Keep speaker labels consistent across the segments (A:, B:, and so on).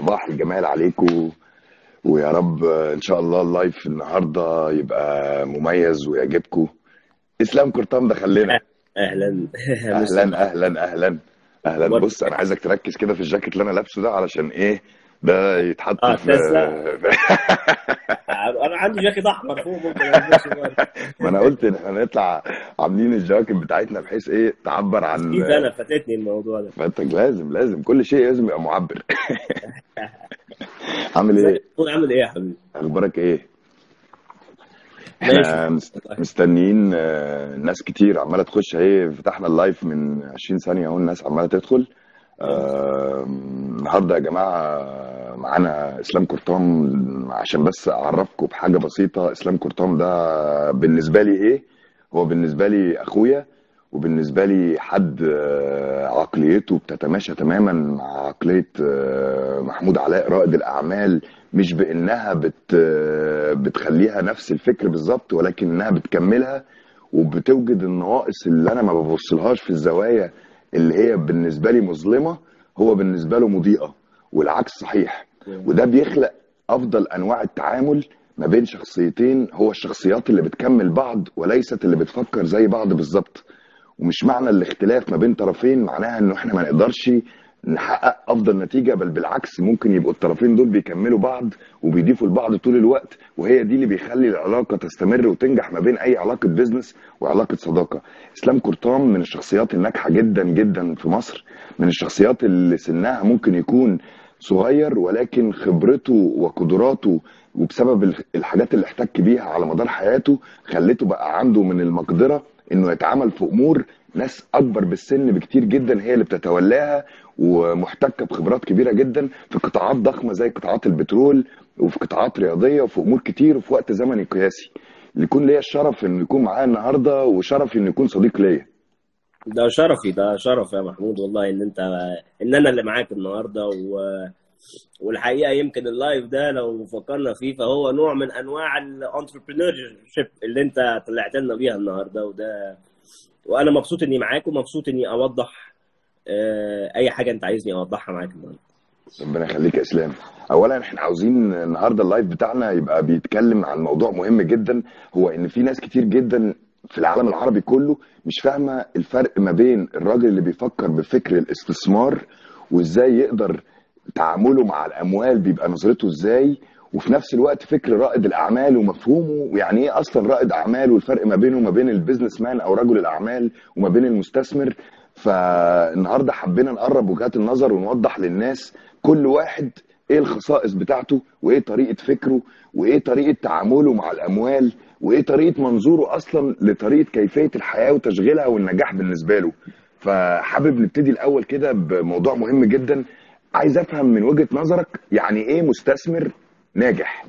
A: صباح الجمال عليكم ويا رب ان شاء الله اللايف النهارده يبقى مميز ويعجبكم اسلام كرطام دخل لنا
B: اهلا
A: اهلا اهلا اهلا اهلا
B: أخبارك
A: بص انا عايزك تركز كده في الجاكيت اللي انا لابسه ده علشان ايه ده يتحط
B: اه
A: في
B: تسلا انا عندي جاكيت احمر فوق ممكن البسه برضه.
A: ما انا قلت ان احنا نطلع عاملين الجاكيت بتاعتنا بحيث ايه تعبر عن
B: في سنه فاتتني الموضوع ده
A: فانت لازم لازم كل شيء لازم يبقى معبر عامل ايه
B: ازيك تكون عامل ايه يا حبيبي
A: اخبارك ايه
B: ماشي
A: احنا مست- مستنيين آه، ناس كتير عماله تخش اهي فتحنا اللايف من 20 ثانيه اهو الناس عماله تدخل آه، النهارده يا جماعه معانا اسلام كرطام عشان بس اعرفكم بحاجه بسيطه اسلام كرطام ده بالنسبه لي ايه هو بالنسبه لي اخويا وبالنسبه لي حد آه، عقليته بتتماشى تماما مع عقليه آه، محمود علاء رائد الاعمال مش بانها بت آه، بتخليها نفس الفكر بالظبط ولكن انها بتكملها وبتوجد النواقص اللي انا ما ببصلهاش في الزوايا اللي هي بالنسبه لي مظلمه هو بالنسبه له مضيئه والعكس صحيح وده بيخلق افضل انواع التعامل ما بين شخصيتين هو الشخصيات اللي بتكمل بعض وليست اللي بتفكر زي بعض بالظبط ومش معنى الاختلاف ما بين طرفين معناها انه احنا ما نقدرش نحقق افضل نتيجه بل بالعكس ممكن يبقوا الطرفين دول بيكملوا بعض وبيضيفوا لبعض طول الوقت وهي دي اللي بيخلي العلاقه تستمر وتنجح ما بين اي علاقه بيزنس وعلاقه صداقه اسلام كرطام من الشخصيات الناجحه جدا جدا في مصر من الشخصيات اللي سنها ممكن يكون صغير ولكن خبرته وقدراته وبسبب الح- الحاجات اللي احتك بيها على مدار حياته خلته بقى عنده من المقدرة انه يتعامل في امور ناس اكبر بالسن بكتير جدا هي اللي بتتولاها ومحتكة بخبرات كبيرة جدا في قطاعات ضخمة زي قطاعات البترول وفي قطاعات رياضية وفي امور كتير وفي وقت زمني قياسي يكون ليا الشرف انه يكون معايا النهارده وشرف انه يكون صديق ليا
B: ده شرفي ده شرف يا محمود والله ان انت ان انا اللي معاك النهارده و... والحقيقه يمكن اللايف ده لو فكرنا فيه فهو نوع من انواع الانتربرينور شيب اللي انت طلعت لنا بيها النهارده وده وانا مبسوط اني معاك ومبسوط اني اوضح آه، اي حاجه انت عايزني اوضحها معاك النهارده
A: ربنا يخليك يا اسلام اولا احنا عاوزين النهارده اللايف بتاعنا يبقى بيتكلم عن موضوع مهم جدا هو ان في ناس كتير جدا في العالم العربي كله مش فاهمه الفرق ما بين الراجل اللي بيفكر بفكر الاستثمار وازاي يقدر تعامله مع الاموال بيبقى نظرته ازاي وفي نفس الوقت فكر رائد الاعمال ومفهومه ويعني ايه اصلا رائد اعمال والفرق ما بينه وما بين البيزنس مان او رجل الاعمال وما بين المستثمر فالنهارده حبينا نقرب وجهات النظر ونوضح للناس كل واحد ايه الخصائص بتاعته وايه طريقه فكره وايه طريقه تعامله مع الاموال وايه طريقه منظوره اصلا لطريقه كيفيه الحياه وتشغيلها والنجاح بالنسبه له فحابب نبتدي الاول كده بموضوع مهم جدا عايز افهم من وجهه نظرك يعني ايه مستثمر ناجح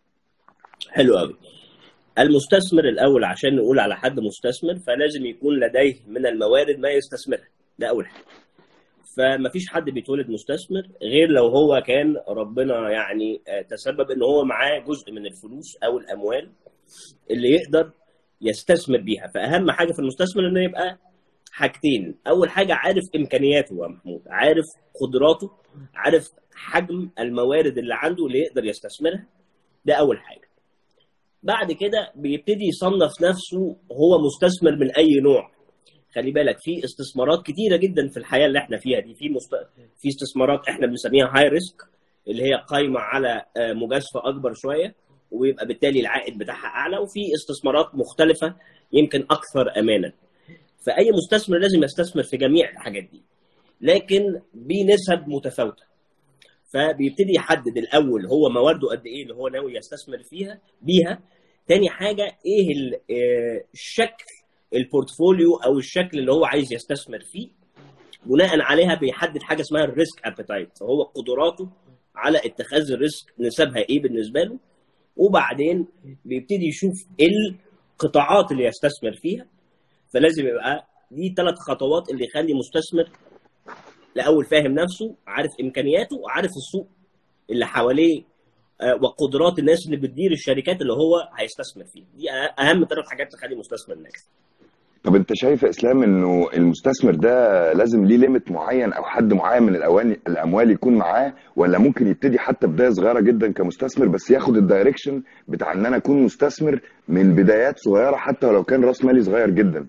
B: حلو قوي المستثمر الاول عشان نقول على حد مستثمر فلازم يكون لديه من الموارد ما يستثمرها ده اول حاجه فمفيش حد بيتولد مستثمر غير لو هو كان ربنا يعني آه، تسبب ان هو معاه جزء من الفلوس او الاموال اللي يقدر يستثمر بيها فاهم حاجه في المستثمر انه يبقى حاجتين اول حاجه عارف امكانياته يا محمود عارف قدراته عارف حجم الموارد اللي عنده اللي يقدر يستثمرها ده اول حاجه بعد كده بيبتدي يصنف نفسه هو مستثمر من اي نوع خلي بالك في استثمارات كتيره جدا في الحياه اللي احنا فيها دي في مست... في استثمارات احنا بنسميها هاي ريسك اللي هي قايمه على آه، مجازفه اكبر شويه ويبقى بالتالي العائد بتاعها اعلى وفي استثمارات مختلفه يمكن اكثر امانا فاي مستثمر لازم يستثمر في جميع الحاجات دي لكن بنسب متفاوته فبيبتدي يحدد الاول هو موارده قد ايه اللي هو ناوي يستثمر فيها بيها تاني حاجه ايه ال- آه، الشكل البورتفوليو او الشكل اللي هو عايز يستثمر فيه بناء عليها بيحدد حاجه اسمها الريسك ابيتايت فهو قدراته على اتخاذ الريسك نسبها ايه بالنسبه له وبعدين بيبتدي يشوف القطاعات اللي يستثمر فيها فلازم يبقى دي ثلاث خطوات اللي يخلي مستثمر الاول فاهم نفسه عارف امكانياته وعارف السوق اللي حواليه آه، وقدرات الناس اللي بتدير الشركات اللي هو هيستثمر فيها دي أه- اهم ثلاث حاجات تخلي مستثمر ناجح
A: طب انت شايف يا اسلام انه المستثمر ده لازم ليه ليميت معين او حد معين من الاواني الاموال يكون معاه ولا ممكن يبتدي حتى بدايه صغيره جدا كمستثمر بس ياخد الدايركشن بتاع ان انا اكون مستثمر من بدايات صغيره حتى ولو كان راس مالي صغير جدا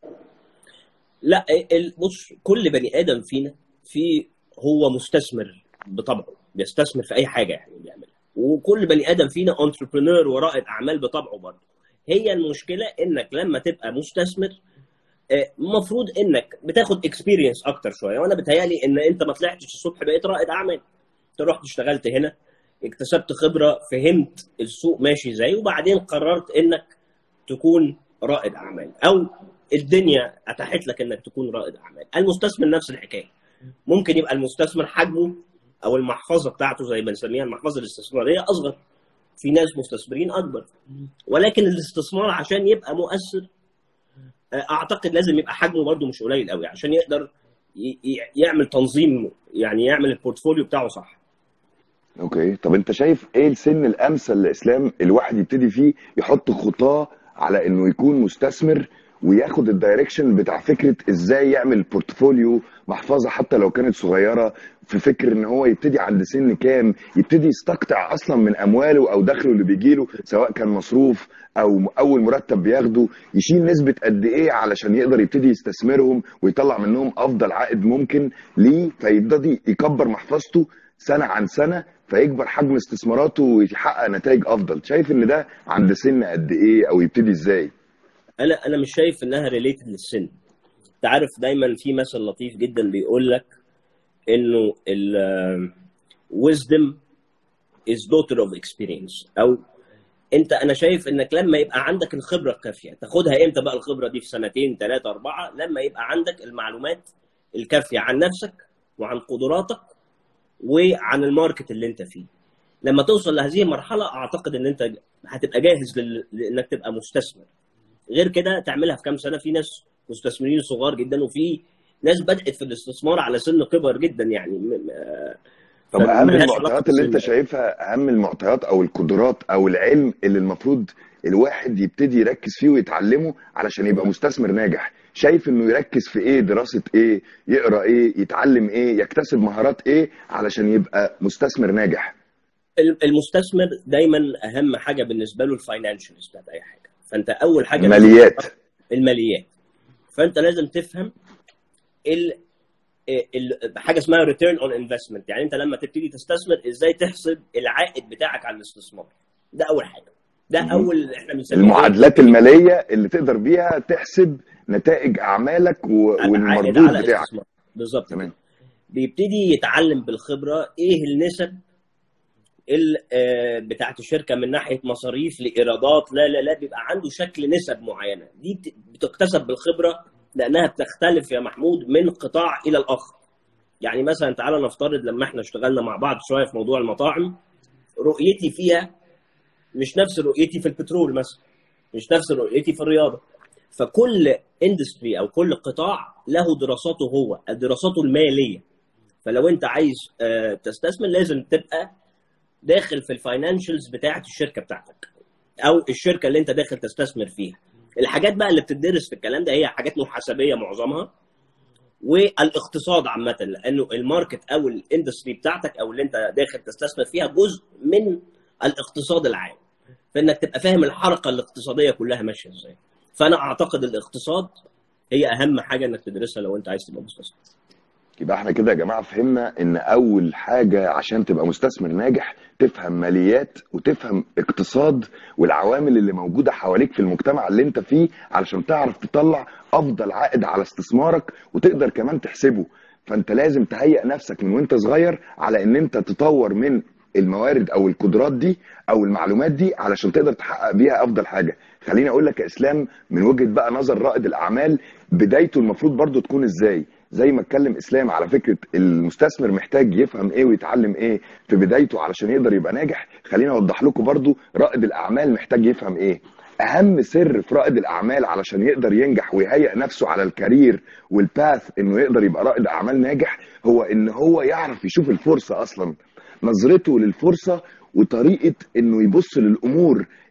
B: لا ال- بص كل بني ادم فينا في هو مستثمر بطبعه بيستثمر في اي حاجه يعني بيعملها وكل بني ادم فينا انتربرينور ورائد اعمال بطبعه برضه هي المشكله انك لما تبقى مستثمر المفروض انك بتاخد اكسبيرينس اكتر شويه وانا بتهيالي ان انت ما طلعتش الصبح بقيت رائد اعمال انت رحت اشتغلت هنا اكتسبت خبره فهمت السوق ماشي ازاي وبعدين قررت انك تكون رائد اعمال او الدنيا اتاحت لك انك تكون رائد اعمال المستثمر نفس الحكايه ممكن يبقى المستثمر حجمه او المحفظه بتاعته زي ما نسميها المحفظه الاستثماريه اصغر في ناس مستثمرين اكبر ولكن الاستثمار عشان يبقى مؤثر اعتقد لازم يبقى حجمه برده مش قليل قوي عشان يقدر ي- ي- يعمل تنظيم يعني يعمل البورتفوليو بتاعه صح
A: اوكي طب انت شايف ايه السن الامثل لاسلام الواحد يبتدي فيه يحط خطاه على انه يكون مستثمر وياخد الدايركشن بتاع فكره ازاي يعمل بورتفوليو محفظه حتى لو كانت صغيره في فكر ان هو يبتدي عند سن كام يبتدي يستقطع اصلا من امواله او دخله اللي بيجيله سواء كان مصروف او اول مرتب بياخده يشيل نسبه قد ايه علشان يقدر يبتدي يستثمرهم ويطلع منهم افضل عائد ممكن ليه فيبتدي يكبر محفظته سنه عن سنه فيكبر حجم استثماراته ويحقق نتائج افضل شايف ان ده عند سن قد ايه او يبتدي ازاي
B: انا انا مش شايف انها ريليتد للسن انت عارف دايما في مثل لطيف جدا بيقول لك انه ال wisdom is daughter of experience او انت انا شايف انك لما يبقى عندك الخبره الكافيه تاخدها امتى بقى الخبره دي في سنتين ثلاثه اربعه لما يبقى عندك المعلومات الكافيه عن نفسك وعن قدراتك وعن الماركت اللي انت فيه لما توصل لهذه المرحله اعتقد ان انت هتبقى جاهز لل... لانك تبقى مستثمر غير كده تعملها في كام سنه في ناس مستثمرين صغار جدا وفي ناس بدات في الاستثمار على سن كبر جدا يعني م- م-
A: طب اهم
B: فملهاش
A: المعطيات
B: علاقة
A: اللي انت
B: بالسن.
A: شايفها اهم المعطيات او القدرات او العلم اللي المفروض الواحد يبتدي يركز فيه ويتعلمه علشان يبقى مستثمر ناجح شايف انه يركز في ايه دراسة ايه يقرا ايه يتعلم ايه يكتسب مهارات ايه علشان يبقى مستثمر ناجح
B: المستثمر دايما اهم حاجه بالنسبه له الفاينانشالز بتاعت اي حاجه فانت اول حاجه
A: ماليات
B: الماليات فانت لازم تفهم ال ال- حاجه اسمها ريتيرن اون انفستمنت يعني انت لما تبتدي تستثمر ازاي تحسب العائد بتاعك على الاستثمار ده اول حاجه ده
A: مهم.
B: اول احنا بنسميه
A: المعادلات المالية اللي تقدر بيها تحسب نتائج اعمالك و-
B: العائد
A: والمردود
B: على
A: بتاعك
B: الاستثمار بالظبط
A: تمام
B: بيبتدي يتعلم بالخبره ايه النسب ال- آه، بتاعت الشركه من ناحيه مصاريف لايرادات لا لا لا بيبقى عنده شكل نسب معينه دي بت- بتكتسب بالخبره لانها بتختلف يا محمود من قطاع الى الاخر يعني مثلا تعالى نفترض لما احنا اشتغلنا مع بعض شويه في موضوع المطاعم رؤيتي فيها مش نفس رؤيتي في البترول مثلا مش نفس رؤيتي في الرياضه فكل اندستري او كل قطاع له دراساته هو دراساته الماليه فلو انت عايز آه، تستثمر لازم تبقى داخل في الفاينانشالز بتاعت الشركه بتاعتك او الشركه اللي انت داخل تستثمر فيها الحاجات بقى اللي بتدرس في الكلام ده هي حاجات محاسبيه معظمها والاقتصاد عامه لانه الماركت او الاندستري بتاعتك او اللي انت داخل تستثمر فيها جزء من الاقتصاد العام فانك تبقى فاهم الحركه الاقتصاديه كلها ماشيه ازاي فانا اعتقد الاقتصاد هي اهم حاجه انك تدرسها لو انت عايز تبقى مستثمر
A: يبقى احنا كده يا جماعه فهمنا ان اول حاجه عشان تبقى مستثمر ناجح تفهم ماليات وتفهم اقتصاد والعوامل اللي موجوده حواليك في المجتمع اللي انت فيه علشان تعرف تطلع افضل عائد على استثمارك وتقدر كمان تحسبه فانت لازم تهيئ نفسك من وانت صغير على ان انت تطور من الموارد او القدرات دي او المعلومات دي علشان تقدر تحقق بيها افضل حاجه خليني اقول لك يا اسلام من وجهه بقى نظر رائد الاعمال بدايته المفروض برضو تكون ازاي زي ما اتكلم اسلام على فكره المستثمر محتاج يفهم ايه ويتعلم ايه في بدايته علشان يقدر يبقى ناجح خليني اوضح لكم برضو رائد الاعمال محتاج يفهم ايه اهم سر في رائد الاعمال علشان يقدر ينجح ويهيئ نفسه على الكارير والباث انه يقدر يبقى رائد اعمال ناجح هو ان هو يعرف يشوف الفرصه اصلا نظرته للفرصه وطريقه انه يبص للامور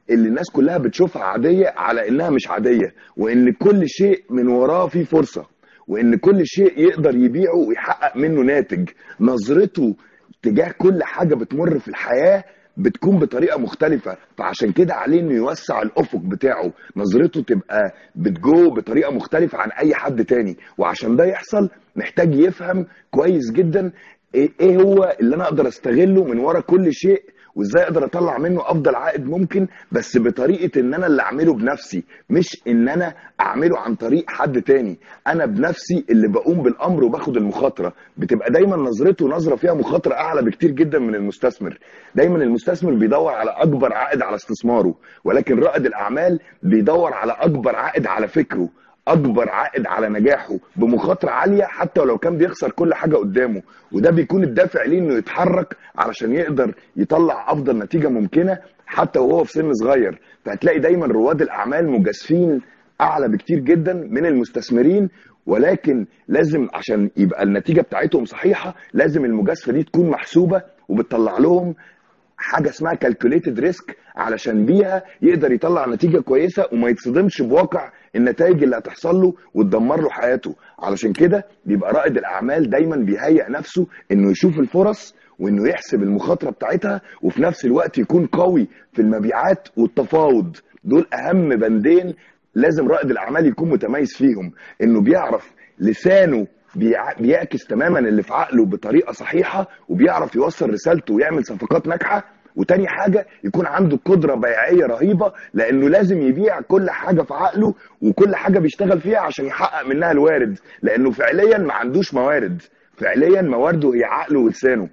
A: اللي الناس كلها بتشوفها عاديه على انها مش عاديه وان كل شيء من وراه فيه فرصه وان كل شيء يقدر يبيعه ويحقق منه ناتج نظرته تجاه كل حاجه بتمر في الحياه بتكون بطريقه مختلفه فعشان كده عليه انه يوسع الافق بتاعه نظرته تبقى بتجو بطريقه مختلفه عن اي حد تاني وعشان ده يحصل محتاج يفهم كويس جدا ايه إيه هو اللي انا اقدر استغله من ورا كل شيء وازاي اقدر اطلع منه افضل عائد ممكن بس بطريقه ان انا اللي اعمله بنفسي مش ان انا اعمله عن طريق حد تاني انا بنفسي اللي بقوم بالامر وباخد المخاطره بتبقى دايما نظرته نظره فيها مخاطره اعلى بكتير جدا من المستثمر دايما المستثمر بيدور على اكبر عائد على استثماره ولكن رائد الاعمال بيدور على اكبر عائد على فكره اكبر عائد على نجاحه بمخاطره عاليه حتى ولو كان بيخسر كل حاجه قدامه وده بيكون الدافع ليه انه يتحرك علشان يقدر يطلع افضل نتيجه ممكنه حتى وهو في سن صغير فهتلاقي دايما رواد الاعمال مجازفين اعلى بكتير جدا من المستثمرين ولكن لازم عشان يبقى النتيجه بتاعتهم صحيحه لازم المجازفه دي تكون محسوبه وبتطلع لهم حاجه اسمها كالكوليتد ريسك علشان بيها يقدر يطلع نتيجه كويسه وما يتصدمش بواقع النتائج اللي هتحصل له وتدمر له حياته علشان كده بيبقى رائد الاعمال دايما بيهيئ نفسه انه يشوف الفرص وانه يحسب المخاطره بتاعتها وفي نفس الوقت يكون قوي في المبيعات والتفاوض دول اهم بندين لازم رائد الاعمال يكون متميز فيهم انه بيعرف لسانه بيع- بيعكس تماما اللي في عقله بطريقه صحيحه وبيعرف يوصل رسالته ويعمل صفقات ناجحه وتاني حاجه يكون عنده قدره بيعيه رهيبه لانه لازم يبيع كل حاجه في عقله وكل حاجه بيشتغل فيها عشان يحقق منها الوارد لانه فعليا ما عندوش موارد فعليا موارده هي عقله ولسانه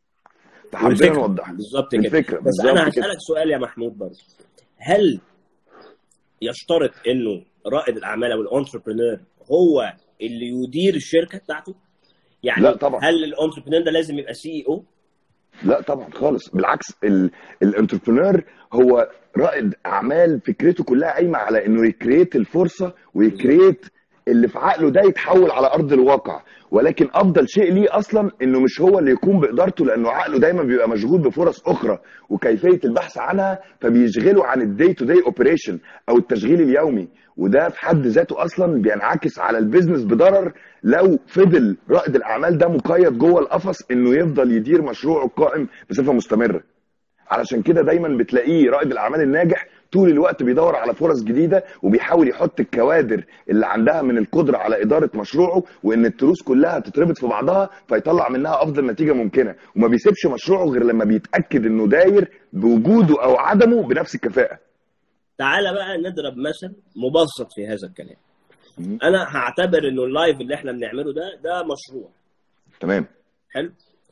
A: فحبينا
B: والفكرة.
A: نوضح
B: بالظبط كده
A: الفكره
B: بس انا
A: بالظبط كده
B: هسالك سؤال يا محمود برضه هل يشترط انه رائد الاعمال او الانتربرينور هو اللي يدير الشركه بتاعته يعني
A: لا طبعا.
B: هل الانتربرينور ده لازم يبقى سي اي او
A: لا طبعا خالص بالعكس الانتربرنور هو رائد اعمال فكرته كلها قايمه على انه يكريت الفرصه ويكريت اللي في عقله ده يتحول على ارض الواقع ولكن افضل شيء ليه اصلا انه مش هو اللي يقوم بادارته لانه عقله دايما بيبقى مشغول بفرص اخرى وكيفيه البحث عنها فبيشغله عن الدي تو دي اوبريشن او التشغيل اليومي وده في حد ذاته اصلا بينعكس على البيزنس بضرر لو فضل رائد الاعمال ده مقيد جوه القفص انه يفضل يدير مشروعه القائم بصفه مستمره علشان كده دايما بتلاقيه رائد الاعمال الناجح طول الوقت بيدور على فرص جديده وبيحاول يحط الكوادر اللي عندها من القدره على اداره مشروعه وان التروس كلها تتربط في بعضها فيطلع منها افضل نتيجه ممكنه وما بيسيبش مشروعه غير لما بيتاكد انه داير بوجوده او عدمه بنفس الكفاءه
B: تعالى بقى نضرب مثل مبسط في هذا الكلام
A: مم.
B: انا هعتبر انه اللايف اللي احنا بنعمله ده ده مشروع
A: تمام
B: حلو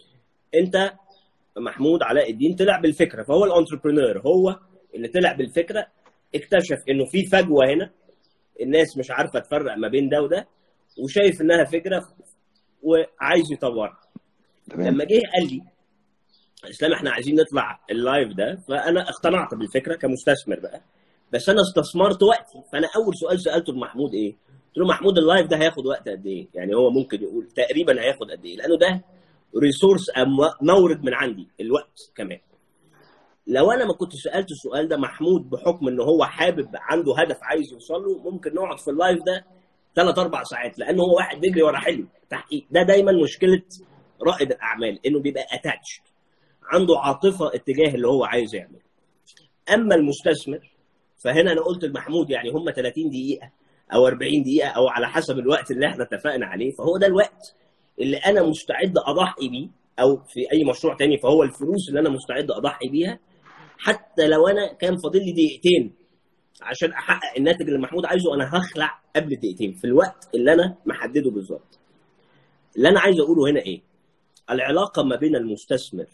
B: انت محمود علاء الدين طلع بالفكره فهو الانتربرينور هو اللي طلع بالفكره اكتشف انه في فجوه هنا الناس مش عارفه تفرق ما بين ده وده وشايف انها فكره وعايز يطورها
A: تمام
B: لما جه قال لي اسلام احنا عايزين نطلع اللايف ده فانا اقتنعت بالفكره كمستثمر بقى بس انا استثمرت وقتي فانا اول سؤال سالته لمحمود ايه؟ قلت له محمود اللايف ده هياخد وقت قد ايه؟ يعني هو ممكن يقول تقريبا هياخد قد ايه؟ لانه ده ريسورس مورد من عندي الوقت كمان. لو انا ما كنت سالت السؤال ده محمود بحكم ان هو حابب عنده هدف عايز يوصل له ممكن نقعد في اللايف ده ثلاث اربع ساعات لان هو واحد بيجري ورا حلم تحقيق ده دايما مشكله رائد الاعمال انه بيبقى اتاتش عنده عاطفه اتجاه اللي هو عايز يعمله اما المستثمر فهنا انا قلت لمحمود يعني هم 30 دقيقه او 40 دقيقه او على حسب الوقت اللي احنا اتفقنا عليه فهو ده الوقت اللي انا مستعد اضحي بيه او في اي مشروع تاني فهو الفلوس اللي انا مستعد اضحي بيها حتى لو انا كان فاضل لي دقيقتين عشان احقق الناتج اللي محمود عايزه انا هخلع قبل الدقيقتين في الوقت اللي انا محدده بالظبط اللي انا عايز اقوله هنا ايه العلاقه ما بين المستثمر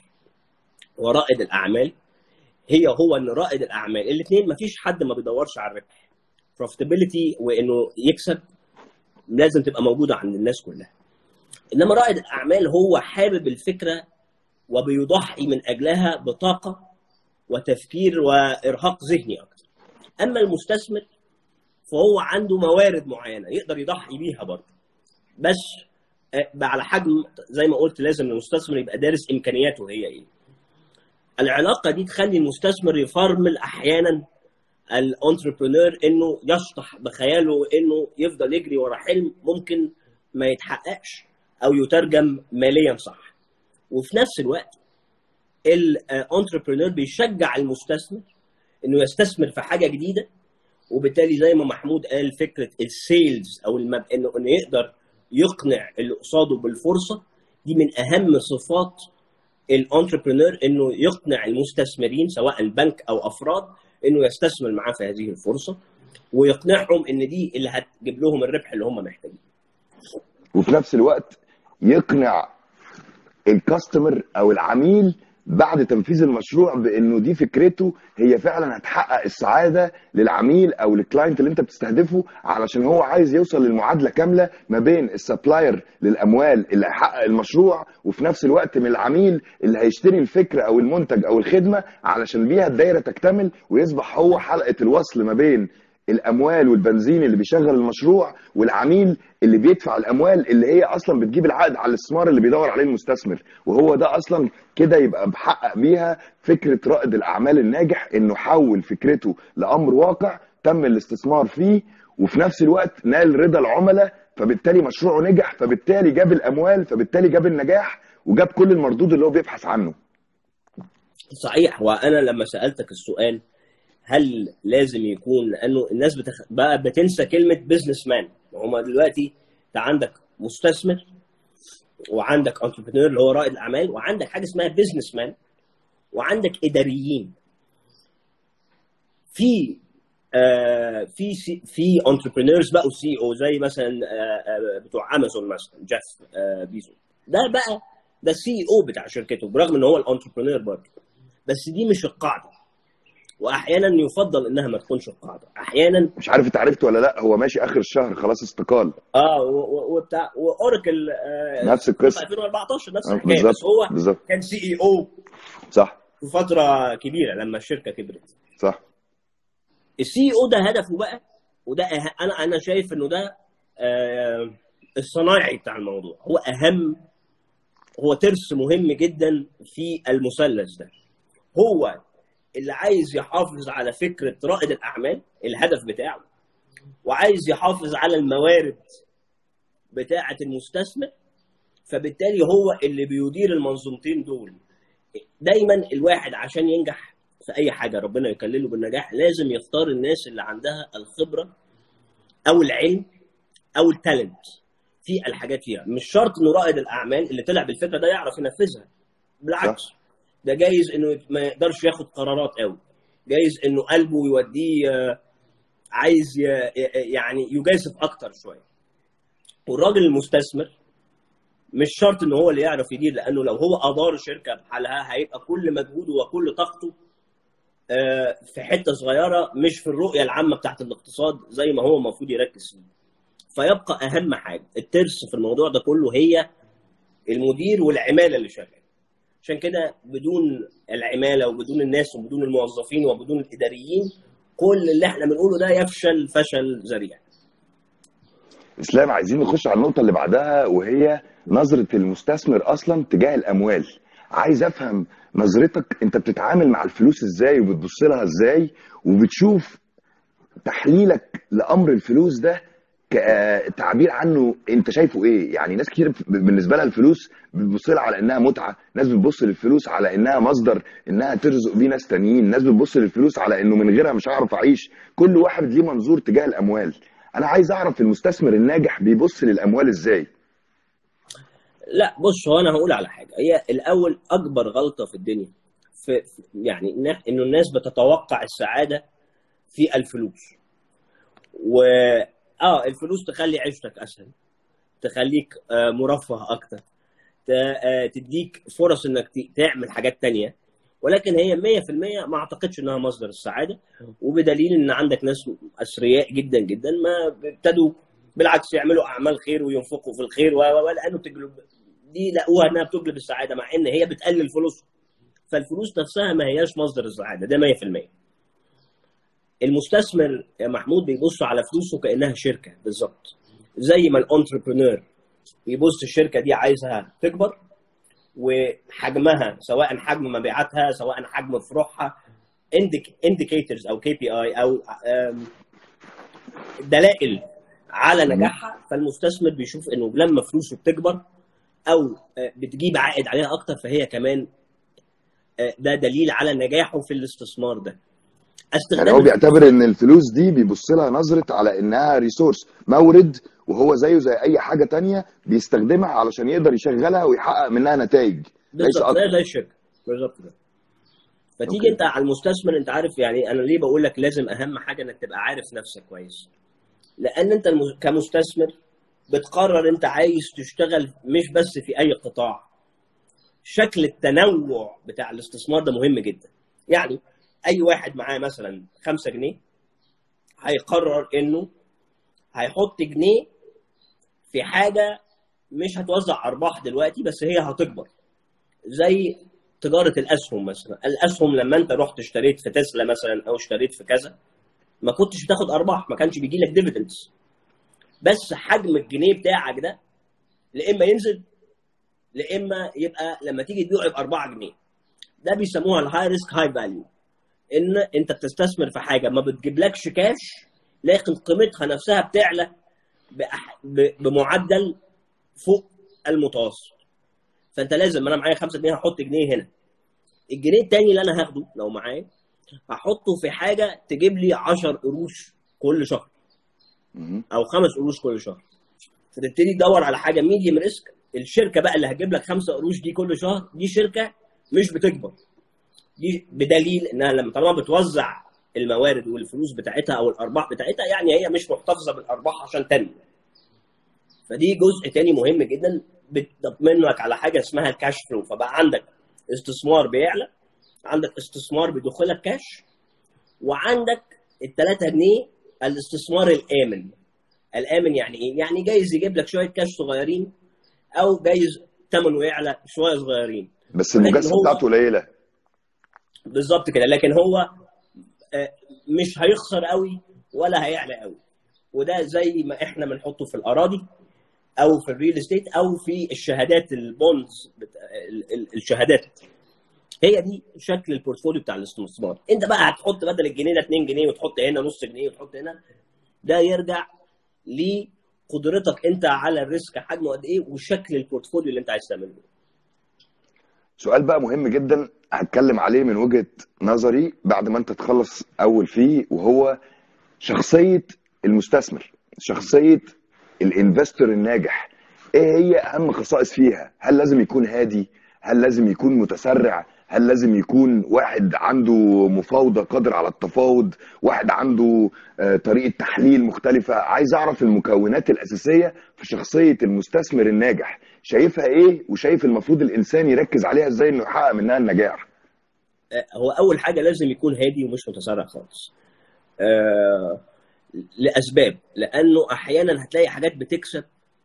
B: ورائد الاعمال هي هو ان رائد الاعمال الاثنين مفيش حد ما بيدورش على الربح بروفيتابيلتي وانه يكسب لازم تبقى موجوده عند الناس كلها انما رائد الاعمال هو حابب الفكره وبيضحي من اجلها بطاقه وتفكير وارهاق ذهني اكتر اما المستثمر فهو عنده موارد معينه يقدر يضحي بيها برضه بس آه، على حجم زي ما قلت لازم المستثمر يبقى دارس امكانياته هي ايه العلاقه دي تخلي المستثمر يفرمل احيانا الانتربرونور انه يشطح بخياله انه يفضل يجري ورا حلم ممكن ما يتحققش او يترجم ماليا صح وفي نفس الوقت الانتربرونور بيشجع المستثمر انه يستثمر في حاجه جديده وبالتالي زي ما محمود قال فكره السيلز او المب... انه انه يقدر يقنع اللي قصاده بالفرصه دي من اهم صفات الانتربرونور انه يقنع المستثمرين سواء البنك او افراد انه يستثمر معاه في هذه الفرصه ويقنعهم ان دي اللي هتجيب لهم الربح اللي هم محتاجينه.
A: وفي نفس الوقت يقنع الكاستمر او العميل بعد تنفيذ المشروع بانه دي فكرته هي فعلا هتحقق السعاده للعميل او للكلاينت اللي انت بتستهدفه علشان هو عايز يوصل للمعادله كامله ما بين السبلاير للاموال اللي هيحقق المشروع وفي نفس الوقت من العميل اللي هيشتري الفكره او المنتج او الخدمه علشان بيها الدايره تكتمل ويصبح هو حلقه الوصل ما بين الاموال والبنزين اللي بيشغل المشروع والعميل اللي بيدفع الاموال اللي هي اصلا بتجيب العائد على الاستثمار اللي بيدور عليه المستثمر وهو ده اصلا كده يبقى محقق بيها فكره رائد الاعمال الناجح انه حول فكرته لامر واقع تم الاستثمار فيه وفي نفس الوقت نال رضا العملاء فبالتالي مشروعه نجح فبالتالي جاب الاموال فبالتالي جاب النجاح وجاب كل المردود اللي هو بيبحث عنه
B: صحيح وانا لما سالتك السؤال هل لازم يكون لانه الناس بتخ... بقى بتنسى كلمه بزنس مان هم دلوقتي انت عندك مستثمر وعندك انتربرينور اللي هو رائد الاعمال وعندك حاجه اسمها بزنس مان وعندك اداريين في آه في سي في انتربرينورز بقوا سي او زي مثلا آه آه بتوع امازون مثلا جيف آه بيزو ده بقى ده السي او بتاع شركته برغم ان هو الانتربرينور برضه بس دي مش القاعده واحيانا يفضل انها ما تكونش القاعده احيانا
A: مش عارف انت عرفت ولا لا هو ماشي اخر الشهر خلاص استقال
B: اه و- و- وبتاع واوراكل آه
A: نفس القصه
B: 2014 نفس
A: آه،
B: الحكايه
A: بالظبط
B: بس هو
A: بالظبط
B: كان سي اي او
A: صح
B: في فتره كبيره لما الشركه كبرت
A: صح
B: السي او ده هدفه بقى وده أه... انا انا شايف انه ده آه الصنايعي بتاع الموضوع هو اهم هو ترس مهم جدا في المثلث ده هو اللي عايز يحافظ على فكره رائد الاعمال الهدف بتاعه وعايز يحافظ على الموارد بتاعه المستثمر فبالتالي هو اللي بيدير المنظومتين دول دايما الواحد عشان ينجح في اي حاجه ربنا يكلله بالنجاح لازم يختار الناس اللي عندها الخبره او العلم او التالنت في الحاجات فيها مش شرط انه رائد الاعمال اللي طلع بالفكره ده يعرف ينفذها بالعكس ده جايز انه ما يقدرش ياخد قرارات قوي جايز انه قلبه يوديه آه، عايز ي- يعني يجازف اكتر شويه والراجل المستثمر مش شرط ان هو اللي يعرف يدير لانه لو هو ادار شركه بحالها هيبقى كل مجهوده وكل طاقته آه، في حته صغيره مش في الرؤيه العامه بتاعت الاقتصاد زي ما هو المفروض يركز فيه فيبقى اهم حاجه الترس في الموضوع ده كله هي المدير والعماله اللي شغال عشان كده بدون العماله وبدون الناس وبدون الموظفين وبدون الاداريين كل اللي احنا بنقوله ده يفشل فشل ذريع
A: اسلام عايزين نخش على النقطه اللي بعدها وهي نظره المستثمر اصلا تجاه الاموال عايز افهم نظرتك انت بتتعامل مع الفلوس ازاي وبتبص لها ازاي وبتشوف تحليلك لامر الفلوس ده كتعبير عنه انت شايفه ايه يعني ناس كتير بالنسبه لها الفلوس بتبص لها على انها متعه ناس بتبص للفلوس على انها مصدر انها ترزق بيه ناس تانيين ناس بتبص للفلوس على انه من غيرها مش هعرف اعيش كل واحد ليه منظور تجاه الاموال انا عايز اعرف المستثمر الناجح بيبص للاموال ازاي
B: لا بص هو انا هقول على حاجه هي الاول اكبر غلطه في الدنيا في في- يعني إن- انه الناس بتتوقع السعاده في الفلوس و اه الفلوس تخلي عيشتك اسهل تخليك آه، مرفه اكتر ت- آه، تديك فرص انك ت- تعمل حاجات تانية ولكن هي 100% ما اعتقدش انها مصدر السعاده وبدليل ان عندك ناس اثرياء جدا جدا ما ابتدوا بالعكس يعملوا اعمال خير وينفقوا في الخير و- و- لانه تجلب دي لقوها انها بتجلب السعاده مع ان هي بتقلل فلوسهم فالفلوس نفسها ما هياش مصدر السعاده ده 100% المستثمر يا محمود بيبص على فلوسه كانها شركه بالظبط زي ما الانتربرينور بيبص الشركه دي عايزها تكبر وحجمها سواء حجم مبيعاتها سواء حجم فروعها انديكيتورز او كي بي اي او آم، دلائل على نجاحها فالمستثمر بيشوف انه لما فلوسه بتكبر او آه، بتجيب عائد عليها اكتر فهي كمان آه، ده دليل على نجاحه في الاستثمار ده
A: يعني
B: استخدام
A: هو بيعتبر ان الفلوس دي بيبص لها نظره على انها ريسورس مورد وهو زيه زي اي حاجه تانية بيستخدمها علشان يقدر يشغلها ويحقق منها نتائج ليس
B: بالظبط
A: اكتر
B: زي زي الشركه بالظبط كده فتيجي
A: اوكي
B: انت على المستثمر انت عارف يعني انا ليه بقول لك لازم اهم حاجه انك تبقى عارف نفسك كويس لان انت الم- كمستثمر بتقرر انت عايز تشتغل مش بس في اي قطاع شكل التنوع بتاع الاستثمار ده مهم جدا يعني اي واحد معاه مثلا 5 جنيه هيقرر انه هيحط جنيه في حاجه مش هتوزع ارباح دلوقتي بس هي هتكبر زي تجاره الاسهم مثلا الاسهم لما انت رحت اشتريت في تسلا مثلا او اشتريت في كذا ما كنتش بتاخد ارباح ما كانش بيجي لك ديفيدنز بس حجم الجنيه بتاعك ده لا اما ينزل لا اما يبقى لما تيجي تبيعه يبقى 4 جنيه ده بيسموها الهاي ريسك هاي فاليو ان انت بتستثمر في حاجه ما بتجيبلكش كاش لكن قيمتها نفسها بتعلى بأح... ب... بمعدل فوق المتوسط فانت لازم انا معايا 5 جنيه هحط جنيه هنا الجنيه التاني اللي انا هاخده لو معايا هحطه في حاجه تجيب لي 10 قروش كل شهر
A: مهم.
B: او خمس قروش كل شهر فتبتدي تدور على حاجه ميديوم ريسك الشركه بقى اللي هتجيب لك خمسة قروش دي كل شهر دي شركه مش بتكبر دي بدليل انها لما طالما بتوزع الموارد والفلوس بتاعتها او الارباح بتاعتها يعني هي مش محتفظه بالارباح عشان تنمو فدي جزء تاني مهم جدا بتضمن لك على حاجه اسمها الكاش فلو فبقى عندك استثمار بيعلى عندك استثمار بيدخلك كاش وعندك الثلاثة جنيه الاستثمار الآمن الآمن يعني إيه؟ يعني جايز يجيب لك شوية كاش صغيرين أو جايز ثمنه يعلى شوية صغيرين
A: بس
B: ولكن
A: المجازفه
B: هو
A: بتاعته قليله
B: بالظبط كده لكن هو آه، مش هيخسر قوي ولا هيعلى قوي وده زي ما احنا بنحطه في الاراضي او في الريل استيت او في الشهادات البونز بتا... ال- ال- الشهادات هي دي شكل البورتفوليو بتاع الاستثمار انت بقى هتحط بدل الجنيه ده 2 جنيه وتحط هنا نص جنيه وتحط هنا ده يرجع لقدرتك انت على الريسك حجمه قد ايه وشكل البورتفوليو اللي انت عايز تعمله
A: سؤال بقى مهم جدا هتكلم عليه من وجهة نظري بعد ما انت تخلص اول فيه وهو شخصية المستثمر شخصية الانفستور الناجح ايه هي اهم خصائص فيها هل لازم يكون هادي هل لازم يكون متسرع هل لازم يكون واحد عنده مفاوضة قادر على التفاوض واحد عنده آه، طريقة تحليل مختلفة عايز اعرف المكونات الاساسية في شخصية المستثمر الناجح شايفها ايه وشايف المفروض الانسان يركز عليها ازاي انه يحقق منها النجاح
B: آه، هو اول حاجه لازم يكون هادي ومش متسرع خالص آه، لاسباب لانه احيانا هتلاقي حاجات بتكسب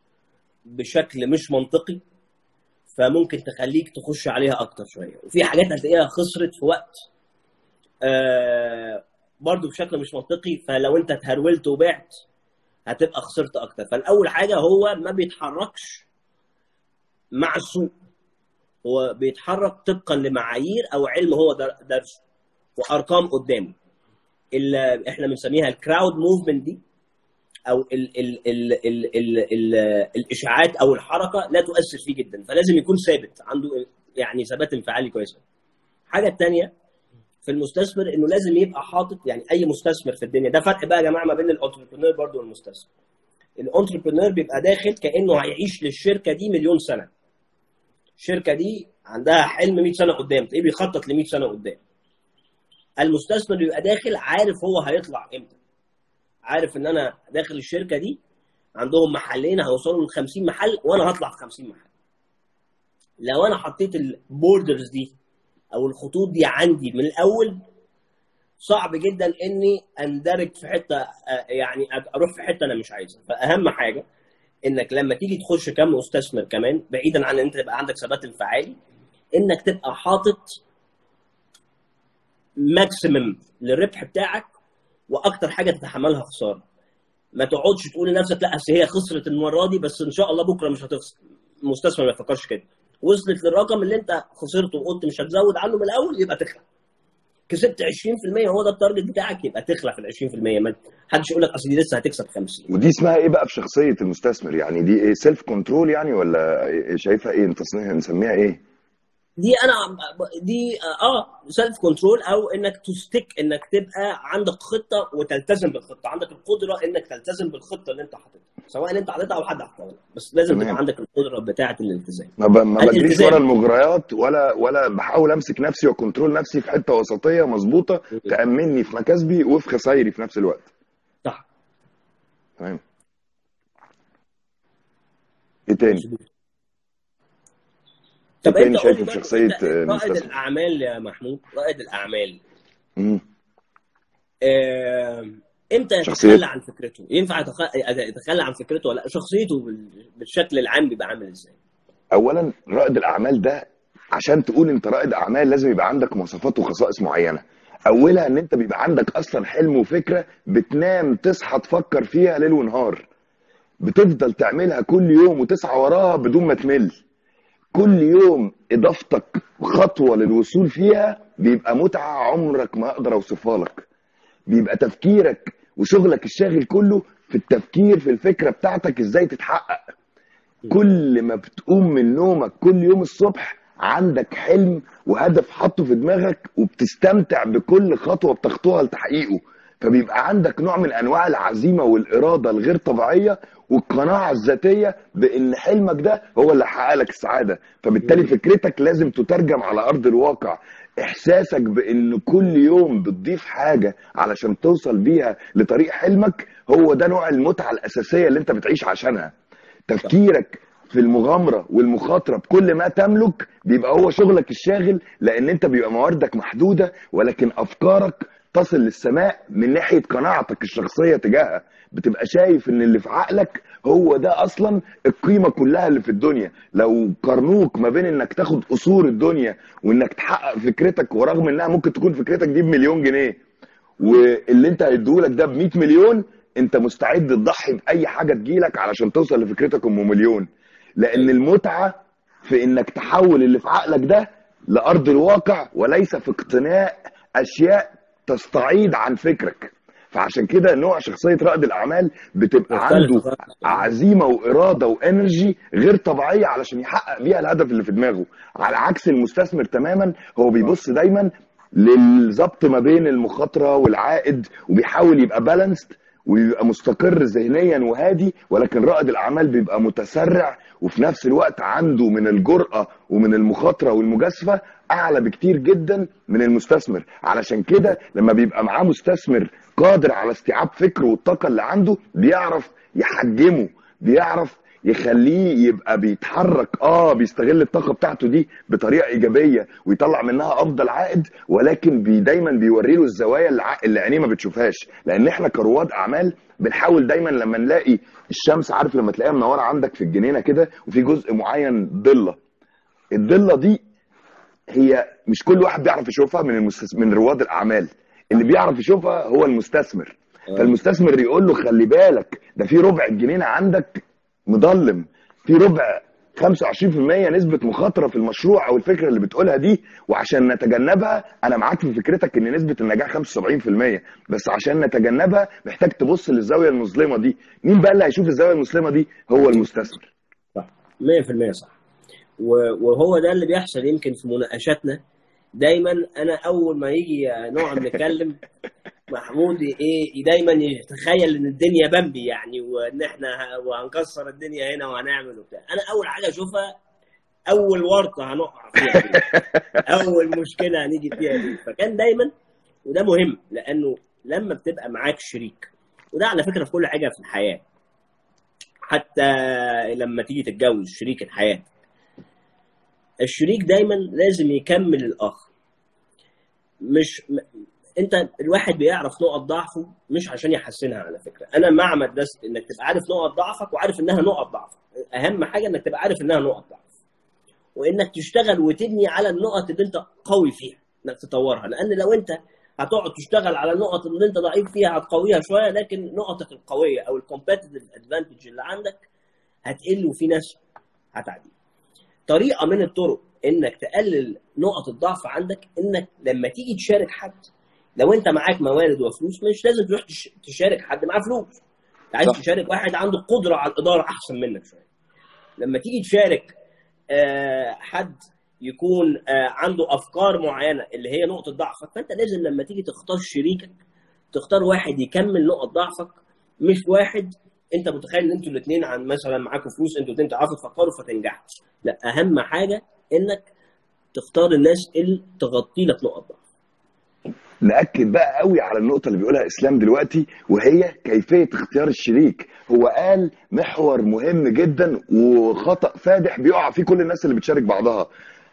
B: بشكل مش منطقي فممكن تخليك تخش عليها اكتر شويه وفي حاجات هتلاقيها خسرت في وقت آه، برضو بشكل مش منطقي فلو انت اتهرولت وبعت هتبقى خسرت اكتر فالاول حاجه هو ما بيتحركش مع السوق هو بيتحرك طبقا لمعايير او علم هو در- درسه وارقام قدامه اللي احنا بنسميها الكراود موفمنت دي او ال ال ال ال ال ال الاشاعات او الحركه لا تؤثر فيه جدا فلازم يكون ثابت عنده يعني ثبات انفعالي كويس الحاجه الثانيه في المستثمر انه لازم يبقى حاطط يعني اي مستثمر في الدنيا ده فرق بقى يا جماعه ما بين الانتربرينور برضه والمستثمر الانتربرينور بيبقى داخل كانه هيعيش للشركه دي مليون سنه الشركه دي عندها حلم 100 سنه قدام تلاقيه بيخطط ل 100 سنه قدام المستثمر بيبقى داخل عارف هو هيطلع امتى عارف ان انا داخل الشركه دي عندهم محلين هيوصلوا ل 50 محل وانا هطلع في 50 محل لو انا حطيت البوردرز دي او الخطوط دي عندي من الاول صعب جدا اني اندرج في حته آه، يعني اروح في حته انا مش عايزها فاهم حاجه انك لما تيجي تخش كمستثمر كمان بعيدا عن ان انت تبقى عندك ثبات انفعالي انك تبقى حاطط ماكسيمم للربح بتاعك واكتر حاجه تتحملها خساره ما تقعدش تقول لنفسك لا اصل هي خسرت المره دي بس ان شاء الله بكره مش هتخسر المستثمر ما يفكرش كده وصلت للرقم اللي انت خسرته وقلت مش هتزود عنه من الاول يبقى تخلع كسبت 20% هو ده التارجت بتاعك يبقى تخلع في ال 20% ما حدش يقول لك اصل دي لسه هتكسب 50
A: ودي اسمها ايه بقى في شخصيه المستثمر يعني دي ايه سيلف كنترول يعني ولا إيه- شايفها ايه انت نسميها ايه
B: دي انا دي اه سيلف كنترول او انك تستيك انك تبقى عندك خطه وتلتزم بالخطه عندك القدره انك تلتزم بالخطه اللي انت حاططها سواء انت حاططها او حد حاططها لك. بس لازم
A: تمام.
B: تبقى عندك القدره بتاعه الالتزام
A: ما, ب... ما بجريش
B: الالتزام.
A: ورا المغريات ولا ولا بحاول امسك نفسي وكنترول نفسي في حته وسطيه مظبوطه تامني في مكاسبي وفي خسايري في نفس الوقت
B: صح
A: تمام ايه تاني
B: طب
A: تاني
B: انت
A: شايفه
B: قول لي
A: في
B: برضه
A: شخصية،
B: انت
A: آه،
B: رائد
A: مستثمر؟
B: الاعمال يا محمود رائد الاعمال
A: مم.
B: آه، امتى
A: شخصيته.
B: يتخلى عن فكرته؟ ينفع يتخ- يتخلى عن فكرته ولا لأ؟ شخصيته بال- بالشكل العام بيبقى عامل ازاي؟
A: اولا رائد الاعمال ده عشان تقول انت رائد اعمال لازم يبقى عندك مواصفات وخصائص معينه اولها ان انت بيبقى عندك اصلا حلم وفكره بتنام تصحى تفكر فيها ليل ونهار بتفضل تعملها كل يوم وتسعى وراها بدون ما تمل كل يوم اضافتك خطوه للوصول فيها بيبقى متعه عمرك ما اقدر اوصفها لك بيبقى تفكيرك وشغلك الشاغل كله في التفكير في الفكره بتاعتك ازاي تتحقق كل ما بتقوم من نومك كل يوم الصبح عندك حلم وهدف حاطه في دماغك وبتستمتع بكل خطوه بتخطوها لتحقيقه فبيبقى عندك نوع من انواع العزيمه والاراده الغير طبيعيه والقناعه الذاتيه بان حلمك ده هو اللي هيحقق لك السعاده فبالتالي فكرتك لازم تترجم على ارض الواقع احساسك بان كل يوم بتضيف حاجه علشان توصل بيها لطريق حلمك هو ده نوع المتعه الاساسيه اللي انت بتعيش عشانها تفكيرك في المغامره والمخاطره بكل ما تملك بيبقى هو شغلك الشاغل لان انت بيبقى مواردك محدوده ولكن افكارك تصل للسماء من ناحيه قناعتك الشخصيه تجاهها بتبقى شايف ان اللي في عقلك هو ده اصلا القيمه كلها اللي في الدنيا لو قارنوك ما بين انك تاخد قصور الدنيا وانك تحقق فكرتك ورغم انها ممكن تكون فكرتك دي بمليون جنيه واللي انت هيديهولك ده ب 100 مليون انت مستعد تضحي باي حاجه تجيلك علشان توصل لفكرتك ام مليون لان المتعه في انك تحول اللي في عقلك ده لارض الواقع وليس في اقتناء اشياء تستعيد عن فكرك فعشان كده نوع شخصيه رائد الاعمال بتبقى
B: مختلف
A: عنده
B: خالص.
A: عزيمه واراده وانرجي غير طبيعيه علشان يحقق بيها الهدف اللي في دماغه على عكس المستثمر تماما هو بيبص دايما للظبط ما بين المخاطره والعائد وبيحاول يبقى بالانسد ويبقى مستقر ذهنيا وهادي ولكن رائد الاعمال بيبقى متسرع وفي نفس الوقت عنده من الجرأه ومن المخاطره والمجازفه اعلى بكتير جدا من المستثمر علشان كده لما بيبقى معاه مستثمر قادر على استيعاب فكره والطاقه اللي عنده بيعرف يحجمه بيعرف يخليه يبقى بيتحرك اه بيستغل الطاقه بتاعته دي بطريقه ايجابيه ويطلع منها افضل عائد ولكن بي دايما بيوري له الزوايا اللي, ع- اللي عينيه ما بتشوفهاش لان احنا كرواد اعمال بنحاول دايما لما نلاقي الشمس عارف لما تلاقيها منوره عندك في الجنينه كده وفي جزء معين ضله الضله دي هي مش كل واحد بيعرف يشوفها من المستس... من رواد الاعمال اللي بيعرف يشوفها هو المستثمر
B: آه.
A: فالمستثمر يقول له خلي بالك ده في ربع الجنينه عندك مضلم في ربع 25% نسبة مخاطرة في المشروع أو الفكرة اللي بتقولها دي وعشان نتجنبها أنا معاك في فكرتك إن نسبة النجاح 75% بس عشان نتجنبها محتاج تبص للزاوية المظلمة دي مين بقى اللي هيشوف الزاوية المظلمة دي هو المستثمر
B: صح 100% صح و- وهو ده اللي بيحصل يمكن في مناقشاتنا دايما انا اول ما يجي نقعد نتكلم محمود ايه دايما يتخيل ان الدنيا بامبي يعني وان احنا ه- وهنكسر الدنيا هنا وهنعمل وبتاع انا اول حاجه اشوفها اول ورطه هنقع فيها دي. اول مشكله هنيجي فيها دي فكان دايما وده مهم لانه لما بتبقى معاك شريك وده على فكره في كل حاجه في الحياه حتى لما تيجي تتجوز شريك الحياه الشريك دايما لازم يكمل الاخر مش م... انت الواحد بيعرف نقط ضعفه مش عشان يحسنها على فكره انا مع مدرسه انك تبقى عارف نقط ضعفك وعارف انها نقط ضعفك اهم حاجه انك تبقى عارف انها نقط ضعف وانك تشتغل وتبني على النقط اللي انت قوي فيها انك تطورها لان لو انت هتقعد تشتغل على النقط اللي انت ضعيف فيها هتقويها شويه لكن نقطك القويه او الكومبetitive ادفانتج اللي عندك هتقل وفي ناس هتعدي طريقه من الطرق انك تقلل نقط الضعف عندك انك لما تيجي تشارك حد لو انت معاك موارد وفلوس مش لازم تروح تش- تشارك حد معاه فلوس انت عايز
A: صح.
B: تشارك واحد عنده قدره على الاداره احسن منك شويه لما تيجي تشارك آه، حد يكون آه، عنده افكار معينه اللي هي نقطه ضعفك فانت لازم لما تيجي تختار شريكك تختار واحد يكمل نقط ضعفك مش واحد انت متخيل ان انتوا الاثنين عن مثلا معاكم فلوس انتوا الاثنين تعرفوا تفكروا فتنجحوا لا اهم حاجه انك تختار الناس اللي تغطي لك نقط ضعف
A: ناكد بقى قوي على النقطه اللي بيقولها اسلام دلوقتي وهي كيفيه اختيار الشريك هو قال محور مهم جدا وخطا فادح بيقع فيه كل الناس اللي بتشارك بعضها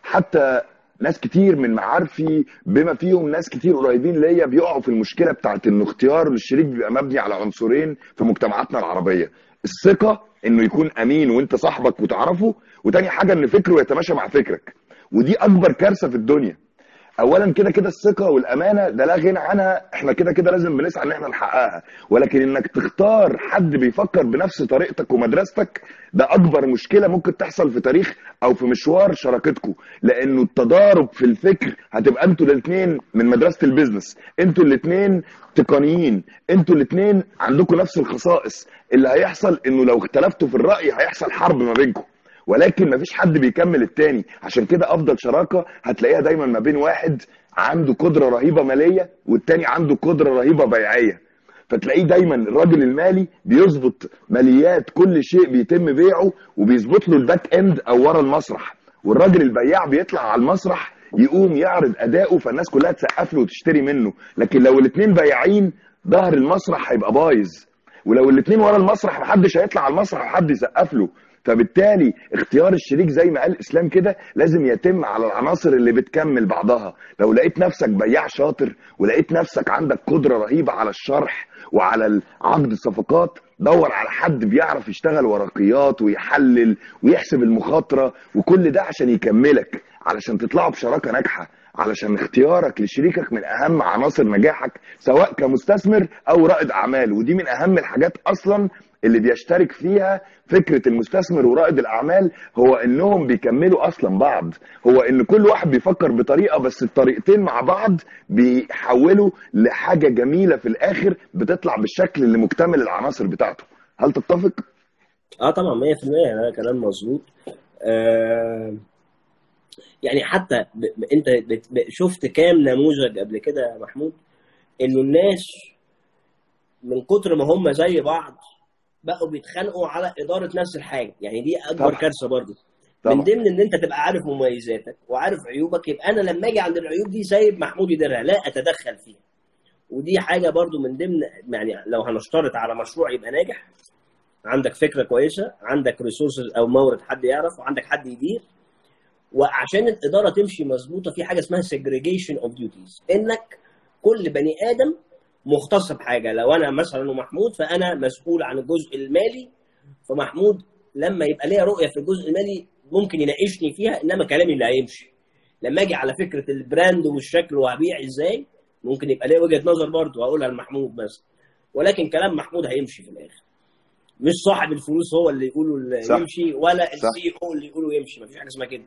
A: حتى ناس كتير من معارفي بما فيهم ناس كتير قريبين ليا بيقعوا في المشكله بتاعت انه اختيار الشريك بيبقى مبني على عنصرين في مجتمعاتنا العربيه الثقه انه يكون امين وانت صاحبك وتعرفه وتاني حاجه ان فكره يتماشى مع فكرك ودي اكبر كارثه في الدنيا اولا كده كده الثقه والامانه ده لا غنى عنها احنا كده كده لازم بنسعى ان احنا نحققها ولكن انك تختار حد بيفكر بنفس طريقتك ومدرستك ده اكبر مشكله ممكن تحصل في تاريخ او في مشوار شراكتكم لانه التضارب في الفكر هتبقى انتوا الاثنين من مدرسه البيزنس انتوا الاثنين تقنيين انتوا الاثنين عندكم نفس الخصائص اللي هيحصل انه لو اختلفتوا في الراي هيحصل حرب ما بينكم ولكن مفيش حد بيكمل التاني عشان كده افضل شراكه هتلاقيها دايما ما بين واحد عنده قدره رهيبه ماليه والتاني عنده قدره رهيبه بيعيه فتلاقيه دايما الراجل المالي بيظبط ماليات كل شيء بيتم بيعه وبيظبط له الباك اند او ورا المسرح والراجل البياع بيطلع على المسرح يقوم يعرض اداؤه فالناس كلها تسقف له وتشتري منه لكن لو الاثنين بياعين ظهر المسرح هيبقى بايظ ولو الاثنين ورا المسرح محدش هيطلع على المسرح وحد يسقف له فبالتالي اختيار الشريك زي ما قال اسلام كده لازم يتم على العناصر اللي بتكمل بعضها لو لقيت نفسك بياع شاطر ولقيت نفسك عندك قدره رهيبه على الشرح وعلى عقد الصفقات دور على حد بيعرف يشتغل ورقيات ويحلل ويحسب المخاطره وكل ده عشان يكملك علشان تطلعوا بشراكه ناجحه علشان اختيارك لشريكك من اهم عناصر نجاحك سواء كمستثمر او رائد اعمال ودي من اهم الحاجات اصلا اللي بيشترك فيها فكره المستثمر ورائد الاعمال هو انهم بيكملوا اصلا بعض هو ان كل واحد بيفكر بطريقه بس الطريقتين مع بعض بيحولوا لحاجه جميله في الاخر بتطلع بالشكل اللي مكتمل العناصر بتاعته هل تتفق
B: اه طبعا 100% ده كلام مظبوط آه يعني حتى ب... ب... انت بت... ب... شفت كام نموذج قبل كده يا محمود انه الناس من كتر ما هم زي بعض بقوا بيتخانقوا على اداره نفس الحاجه يعني دي اكبر
A: طبعا.
B: كارثه برضه
A: طبعا.
B: من ضمن ان انت تبقى عارف مميزاتك وعارف عيوبك يبقى انا لما اجي عند العيوب دي سايب محمود يديرها لا اتدخل فيها ودي حاجه برضو من ضمن يعني لو هنشترط على مشروع يبقى ناجح عندك فكره كويسه عندك ريسورسز او مورد حد يعرف وعندك حد يدير وعشان الاداره تمشي مظبوطه في حاجه اسمها segregation اوف duties انك كل بني ادم مختص بحاجه لو انا مثلا ومحمود فانا مسؤول عن الجزء المالي فمحمود لما يبقى ليا رؤيه في الجزء المالي ممكن يناقشني فيها انما كلامي اللي هيمشي لما اجي على فكره البراند والشكل وهبيع ازاي ممكن يبقى ليا وجهه نظر برضه هقولها لمحمود بس ولكن كلام محمود هيمشي في الاخر مش صاحب الفلوس هو اللي يقوله اللي
A: صح.
B: يمشي ولا
A: صح.
B: السي او اللي يقوله يمشي مفيش حاجه اسمها كده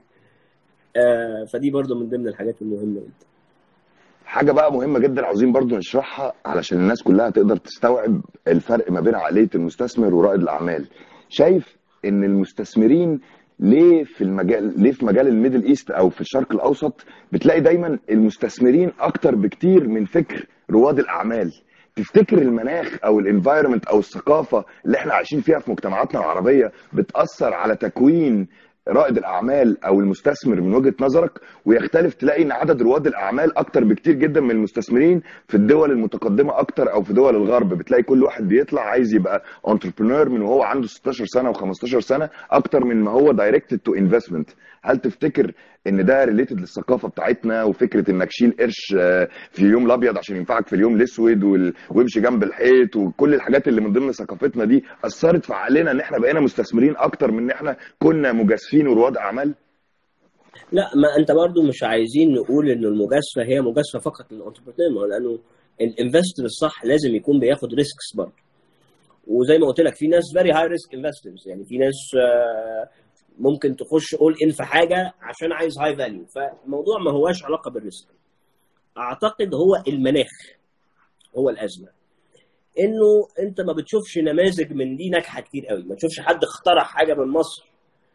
B: آه فدي برضه من ضمن الحاجات المهمه جدا
A: حاجه بقى مهمه جدا عاوزين برضو نشرحها علشان الناس كلها تقدر تستوعب الفرق ما بين عقليه المستثمر ورائد الاعمال شايف ان المستثمرين ليه في المجال ليه في مجال الميدل ايست او في الشرق الاوسط بتلاقي دايما المستثمرين اكتر بكتير من فكر رواد الاعمال تفتكر المناخ او الانفايرمنت او الثقافه اللي احنا عايشين فيها في مجتمعاتنا العربيه بتاثر على تكوين رائد الاعمال او المستثمر من وجهه نظرك ويختلف تلاقي ان عدد رواد الاعمال اكتر بكتير جدا من المستثمرين في الدول المتقدمه اكتر او في دول الغرب بتلاقي كل واحد بيطلع عايز يبقى انتربرينور من وهو عنده 16 سنه و15 سنه اكتر من ما هو دايركتد تو انفستمنت هل تفتكر ان ده ريليتد للثقافه بتاعتنا وفكره انك شيل قرش آه، في اليوم الابيض عشان ينفعك في اليوم الاسود وال- وامشي جنب الحيط وكل الحاجات اللي من ضمن ثقافتنا دي اثرت في عقلنا ان احنا بقينا مستثمرين اكتر من ان احنا كنا مجازفين ورواد اعمال
B: لا ما انت برضو مش عايزين نقول ان المجازفه هي مجازفه فقط للانتربرينور لانه الانفستور الصح لازم يكون بياخد ريسكس برضه وزي ما قلت لك في ناس فيري هاي ريسك انفسترز يعني في ناس آه، ممكن تخش اول ان في حاجه عشان عايز هاي فاليو فالموضوع ما هواش علاقه بالريسك اعتقد هو المناخ هو الازمه انه انت ما بتشوفش نماذج من دي ناجحه كتير قوي ما تشوفش حد اخترع حاجه من مصر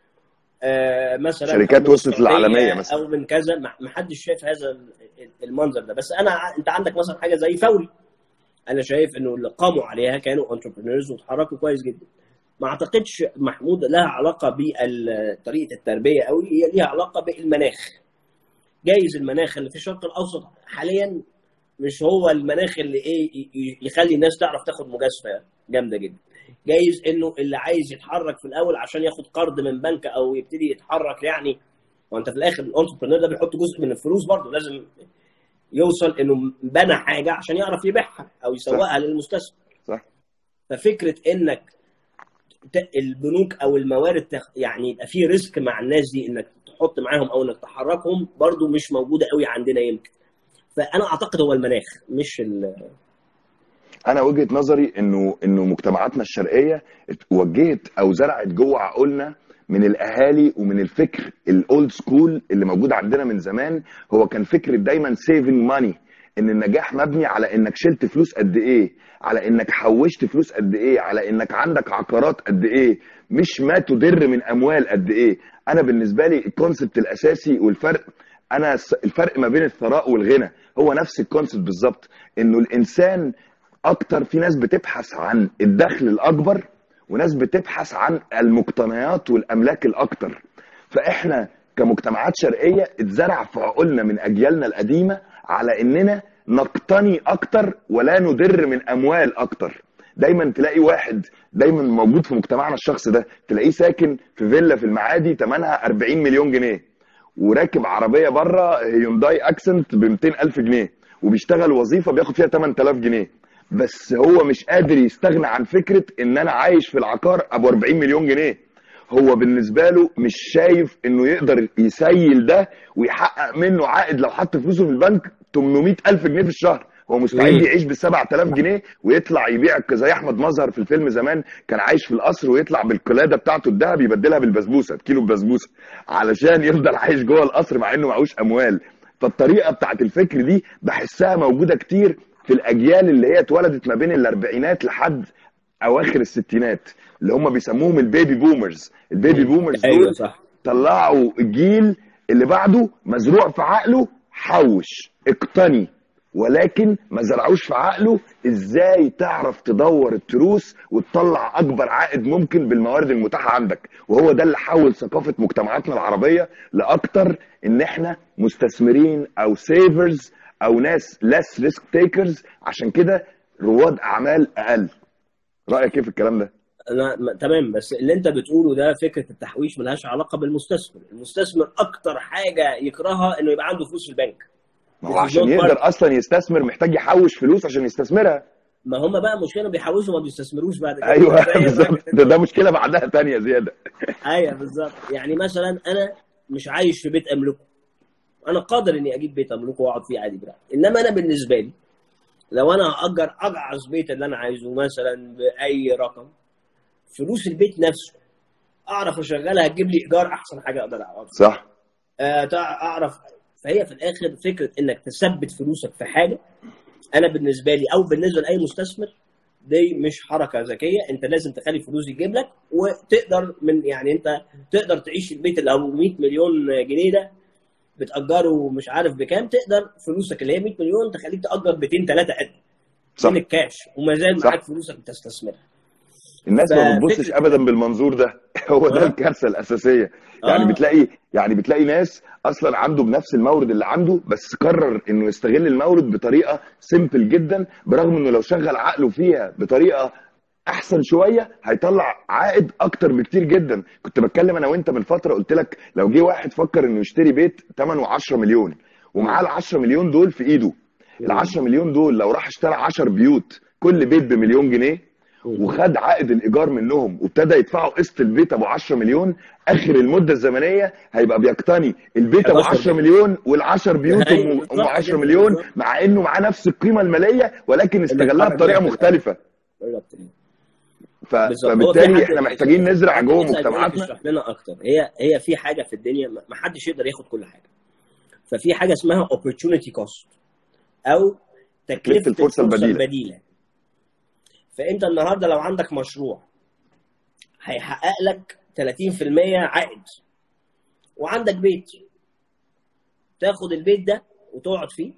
B: آه مثلا
A: شركات
B: أو من
A: وصلت
B: السعودية
A: للعالمية مثلا.
B: او من كذا ما ما حدش شايف هذا ال- المنظر ده بس انا ع- انت عندك مثلا حاجه زي فوري انا شايف انه اللي قاموا عليها كانوا انتربرينورز وتحركوا كويس جدا ما اعتقدش محمود لها علاقه بطريقه التربيه قوي هي ليها علاقه بالمناخ جايز المناخ اللي في الشرق الاوسط حاليا مش هو المناخ اللي ايه ي- ي- يخلي الناس تعرف تاخد مجازفه جامده جدا جايز انه اللي عايز يتحرك في الاول عشان ياخد قرض من بنك او يبتدي يتحرك يعني وانت في الاخر الانتربرنور ده بيحط جزء من الفلوس برضه لازم يوصل انه بنى حاجه عشان يعرف يبيعها او يسوقها للمستثمر
A: صح
B: ففكره انك ت- البنوك او الموارد تخ- يعني يبقى في ريسك مع الناس دي انك تحط معاهم او انك تحركهم برضو مش موجوده قوي عندنا يمكن فانا اعتقد هو المناخ مش ال...
A: انا وجهه نظري انه انه مجتمعاتنا الشرقيه وجهت او زرعت جوه عقولنا من الاهالي ومن الفكر الاولد سكول اللي موجود عندنا من زمان هو كان فكره دايما سيفنج ماني ان النجاح مبني على انك شلت فلوس قد ايه على انك حوشت فلوس قد ايه على انك عندك عقارات قد ايه مش ما تدر من اموال قد ايه انا بالنسبه لي الكونسبت الاساسي والفرق انا س- الفرق ما بين الثراء والغنى هو نفس الكونسبت بالظبط انه الانسان اكتر في ناس بتبحث عن الدخل الاكبر وناس بتبحث عن المقتنيات والاملاك الاكتر فاحنا كمجتمعات شرقيه اتزرع في عقولنا من اجيالنا القديمه على اننا نقتني اكتر ولا ندر من اموال اكتر دايما تلاقي واحد دايما موجود في مجتمعنا الشخص ده تلاقيه ساكن في فيلا في المعادي ثمنها 40 مليون جنيه وراكب عربيه بره هيونداي اكسنت ب 200 الف جنيه وبيشتغل وظيفه بياخد فيها 8000 جنيه بس هو مش قادر يستغنى عن فكره ان انا عايش في العقار ابو 40 مليون جنيه هو بالنسبه له مش شايف انه يقدر يسيل ده ويحقق منه عائد لو حط فلوسه في البنك 800 الف جنيه في الشهر هو مستعد
B: مم.
A: يعيش ب 7000 جنيه ويطلع يبيع زي احمد مظهر في الفيلم زمان كان عايش في القصر ويطلع بالقلاده بتاعته الذهب يبدلها بالبسبوسه بكيلو بسبوسه علشان يفضل عايش جوه القصر مع انه معهوش اموال فالطريقه بتاعت الفكر دي بحسها موجوده كتير في الاجيال اللي هي اتولدت ما بين الاربعينات لحد اواخر الستينات اللي هم بيسموهم البيبي بومرز البيبي بومرز
B: ايوه
A: دول
B: صح
A: طلعوا الجيل اللي بعده مزروع في عقله حوش اقتني ولكن ما زرعوش في عقله ازاي تعرف تدور التروس وتطلع اكبر عائد ممكن بالموارد المتاحه عندك وهو ده اللي حول ثقافه مجتمعاتنا العربيه لاكتر ان احنا مستثمرين او سيفرز او ناس less ريسك تيكرز عشان كده رواد اعمال اقل رايك ايه في الكلام ده
B: انا م- تمام بس اللي انت بتقوله ده فكره التحويش ملهاش علاقه بالمستثمر المستثمر اكتر حاجه يكرهها انه يبقى عنده فلوس في البنك
A: ما هو عشان يقدر اصلا يستثمر محتاج يحوش فلوس عشان يستثمرها
B: ما هم بقى مشكله بيحوشوا ما بيستثمروش بعد كده
A: ايوه
B: فهي
A: بالظبط
B: بقى-
A: ده, ده مشكله بعدها تانية زياده
B: ايوه بالظبط يعني مثلا انا مش عايش في بيت املكه انا قادر اني اجيب بيت املكه واقعد فيه عادي براحتي انما انا بالنسبه لي لو انا هاجر اجعص بيت اللي انا عايزه مثلا باي رقم فلوس البيت نفسه اعرف اشغلها تجيب لي ايجار احسن حاجه اقدر اقعد
A: صح
B: آه، تع- اعرف فهي في الاخر فكره انك تثبت فلوسك في حاجه انا بالنسبه لي او بالنسبه لاي مستثمر دي مش حركه ذكيه انت لازم تخلي فلوس يجيب لك وتقدر من يعني انت تقدر تعيش البيت اللي هو 100 مليون جنيه ده بتاجره مش عارف بكام تقدر فلوسك اللي هي 100 مليون تخليك تاجر بيتين ثلاثه قد
A: صح
B: من الكاش وما زال
A: صح.
B: معاك فلوسك بتستثمرها
A: الناس ما
B: ففكرة-
A: بتبصش ابدا بالمنظور ده هو ده
B: آه.
A: الكارثه الاساسيه يعني
B: آه.
A: بتلاقي يعني بتلاقي ناس اصلا عنده بنفس المورد اللي عنده بس قرر انه يستغل المورد بطريقه سيمبل جدا برغم انه لو شغل عقله فيها بطريقه احسن شويه هيطلع عائد اكتر بكتير جدا كنت بتكلم انا وانت من فتره قلت لك لو جه واحد فكر انه يشتري بيت ثمنه 10 مليون ومعاه ال 10 مليون دول في ايده ال 10 مليون دول لو راح اشترى 10 بيوت كل بيت بمليون جنيه وخد عائد الايجار منهم وابتدى يدفعوا قسط البيت ابو 10 مليون اخر المده الزمنيه هيبقى بيقتني البيت ابو
B: 11
A: 10 مليون وال10 بيوت
B: أيوة،
A: ام
B: بالظبط
A: 10
B: كده،
A: مليون
B: بالظبط.
A: مع انه معاه نفس القيمه الماليه ولكن استغلها
B: اتحرك
A: بطريقه
B: بيها.
A: مختلفه
B: بالظبط.
A: ف...
B: بالظبط هو في
A: فبالتالي
B: حد
A: احنا محتاجين نزرع
B: حد
A: جوه
B: يسأل يقول لك
A: مجتمعاتنا
B: اشرح لنا اكتر هي هي في حاجه في الدنيا ما ما حدش يقدر ياخد كل حاجه ففي حاجه اسمها opportunity cost او
A: تكلفه
B: تكلفه
A: الفرصه
B: الفرصه
A: البديله
B: البديله فانت النهارده لو عندك مشروع هيحقق لك 30% عائد وعندك بيت تاخد البيت ده وتقعد فيه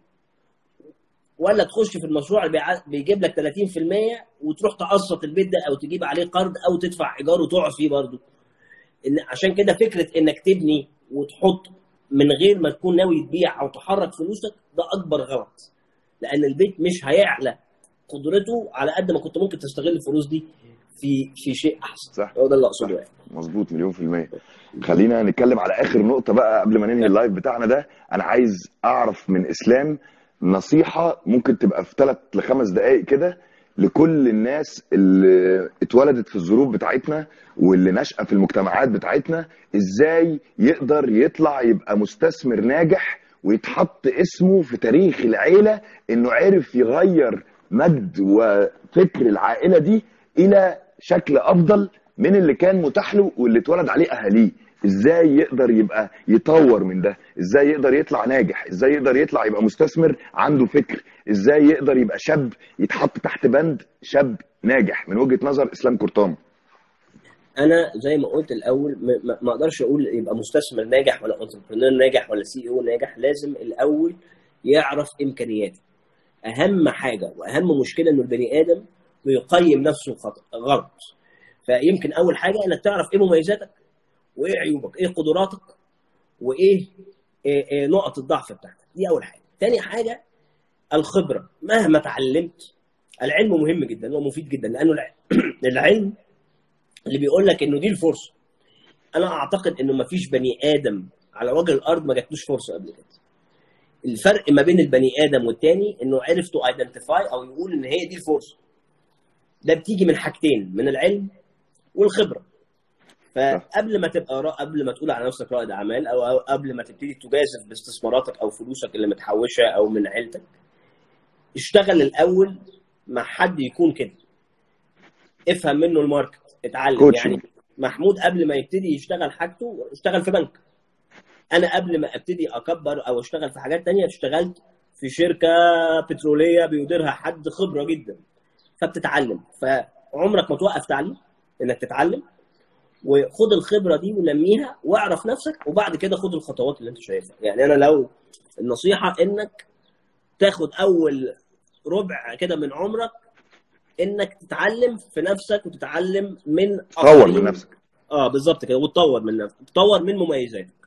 B: ولا تخش في المشروع اللي بيع- بيجيب لك 30% وتروح تقسط البيت ده او تجيب عليه قرض او تدفع ايجار وتقعد فيه برضه إن عشان كده فكره انك تبني وتحط من غير ما تكون ناوي تبيع او تحرك فلوسك ده اكبر غلط لان البيت مش هيعلى قدرته على قد ما كنت ممكن تستغل الفلوس دي في في شيء احسن
A: صح
B: هو ده اللي اقصده يعني
A: مظبوط مليون في المية خلينا نتكلم على آخر نقطة بقى قبل ما ننهي اللايف بتاعنا ده أنا عايز أعرف من إسلام نصيحة ممكن تبقى في ثلاث لخمس دقايق كده لكل الناس اللي اتولدت في الظروف بتاعتنا واللي نشأة في المجتمعات بتاعتنا إزاي يقدر يطلع يبقى مستثمر ناجح ويتحط اسمه في تاريخ العيلة إنه عرف يغير مجد وفكر العائلة دي إلى شكل أفضل من اللي كان متاح له واللي اتولد عليه اهاليه ازاي يقدر يبقى يطور من ده ازاي يقدر يطلع ناجح ازاي يقدر يطلع يبقى مستثمر عنده فكر ازاي يقدر يبقى شاب يتحط تحت بند شاب ناجح من وجهة نظر اسلام كرطام
B: انا زي ما قلت الاول ما- ما ما اقدرش اقول يبقى مستثمر ناجح ولا انتربرينور ناجح ولا سي او ناجح لازم الاول يعرف امكانياته اهم حاجه واهم مشكله انه البني ادم بيقيم نفسه خطا غلط فيمكن اول حاجه انك تعرف ايه مميزاتك وايه عيوبك ايه قدراتك وايه إيه إيه نقط الضعف بتاعتك دي اول حاجه تاني حاجه الخبره مهما اتعلمت العلم مهم جدا ومفيد جدا لانه الع- العلم اللي بيقول لك انه دي الفرصه انا اعتقد انه ما فيش بني ادم على وجه الارض ما جاتلوش فرصه قبل كده الفرق ما بين البني ادم والتاني انه عرف تو ايدنتيفاي او يقول ان هي دي الفرصه ده بتيجي من حاجتين من العلم والخبره فقبل ما تبقى را... قبل ما تقول على نفسك رائد اعمال او أو قبل ما تبتدي تجازف باستثماراتك او فلوسك اللي متحوشه او من عيلتك اشتغل الاول مع حد يكون كده افهم منه الماركت اتعلم
A: كوتشنج.
B: يعني محمود قبل ما يبتدي يشتغل حاجته اشتغل في بنك انا قبل ما ابتدي اكبر او اشتغل في حاجات تانية اشتغلت في شركه بتروليه بيديرها حد خبره جدا فبتتعلم فعمرك ما توقف تعليم انك تتعلم وخد الخبره دي ونميها واعرف نفسك وبعد كده خد الخطوات اللي انت شايفها يعني انا لو النصيحه انك تاخد اول ربع كده من عمرك انك تتعلم في نفسك وتتعلم من
A: تطور
B: آخرين.
A: من نفسك
B: اه بالظبط كده وتطور من نفسك تطور من مميزاتك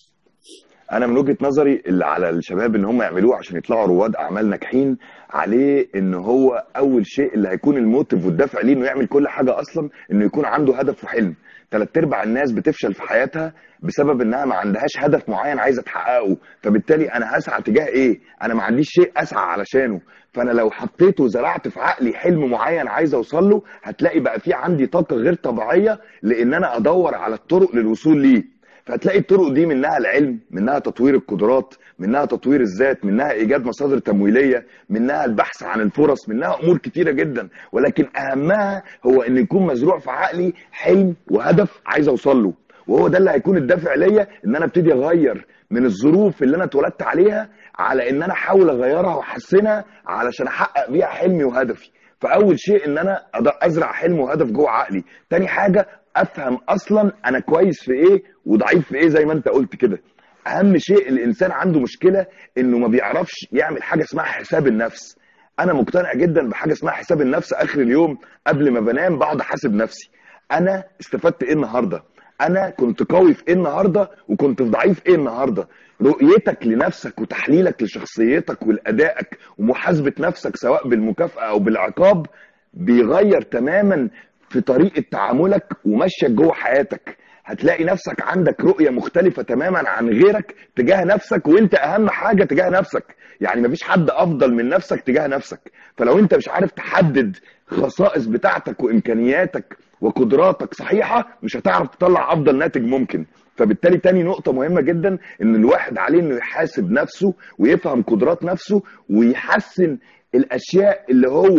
A: انا من وجهة نظري اللي على الشباب ان هم يعملوه عشان يطلعوا رواد اعمال ناجحين عليه ان هو اول شيء اللي هيكون الموتيف والدافع ليه انه يعمل كل حاجه اصلا انه يكون عنده هدف وحلم ثلاث ارباع الناس بتفشل في حياتها بسبب انها ما عندهاش هدف معين عايزه تحققه فبالتالي انا هسعى تجاه ايه انا ما عنديش شيء اسعى علشانه فانا لو حطيت وزرعت في عقلي حلم معين عايز اوصل له هتلاقي بقى في عندي طاقه غير طبيعيه لان انا ادور على الطرق للوصول ليه فهتلاقي الطرق دي منها العلم منها تطوير القدرات منها تطوير الذات منها ايجاد مصادر تمويليه منها البحث عن الفرص منها امور كتيره جدا ولكن اهمها هو ان يكون مزروع في عقلي حلم وهدف عايز اوصل له وهو ده اللي هيكون الدافع ليا ان انا ابتدي اغير من الظروف اللي انا اتولدت عليها على ان انا احاول اغيرها واحسنها علشان احقق بيها حلمي وهدفي فاول شيء ان انا أقدر ازرع حلم وهدف جوه عقلي تاني حاجه افهم اصلا انا كويس في ايه وضعيف في ايه زي ما انت قلت كده اهم شيء الانسان عنده مشكله انه ما بيعرفش يعمل حاجه اسمها حساب النفس انا مقتنع جدا بحاجه اسمها حساب النفس اخر اليوم قبل ما بنام بقعد احاسب نفسي انا استفدت ايه النهارده انا كنت قوي في ايه النهارده وكنت في ضعيف ايه النهارده رؤيتك لنفسك وتحليلك لشخصيتك ولادائك ومحاسبه نفسك سواء بالمكافاه او بالعقاب بيغير تماما في طريقه تعاملك ومشيك جوه حياتك هتلاقي نفسك عندك رؤيه مختلفه تماما عن غيرك تجاه نفسك وانت اهم حاجه تجاه نفسك يعني مفيش حد افضل من نفسك تجاه نفسك فلو انت مش عارف تحدد خصائص بتاعتك وامكانياتك وقدراتك صحيحه مش هتعرف تطلع افضل ناتج ممكن فبالتالي تاني نقطة مهمة جدا ان الواحد عليه انه يحاسب نفسه ويفهم قدرات نفسه ويحسن الاشياء اللي هو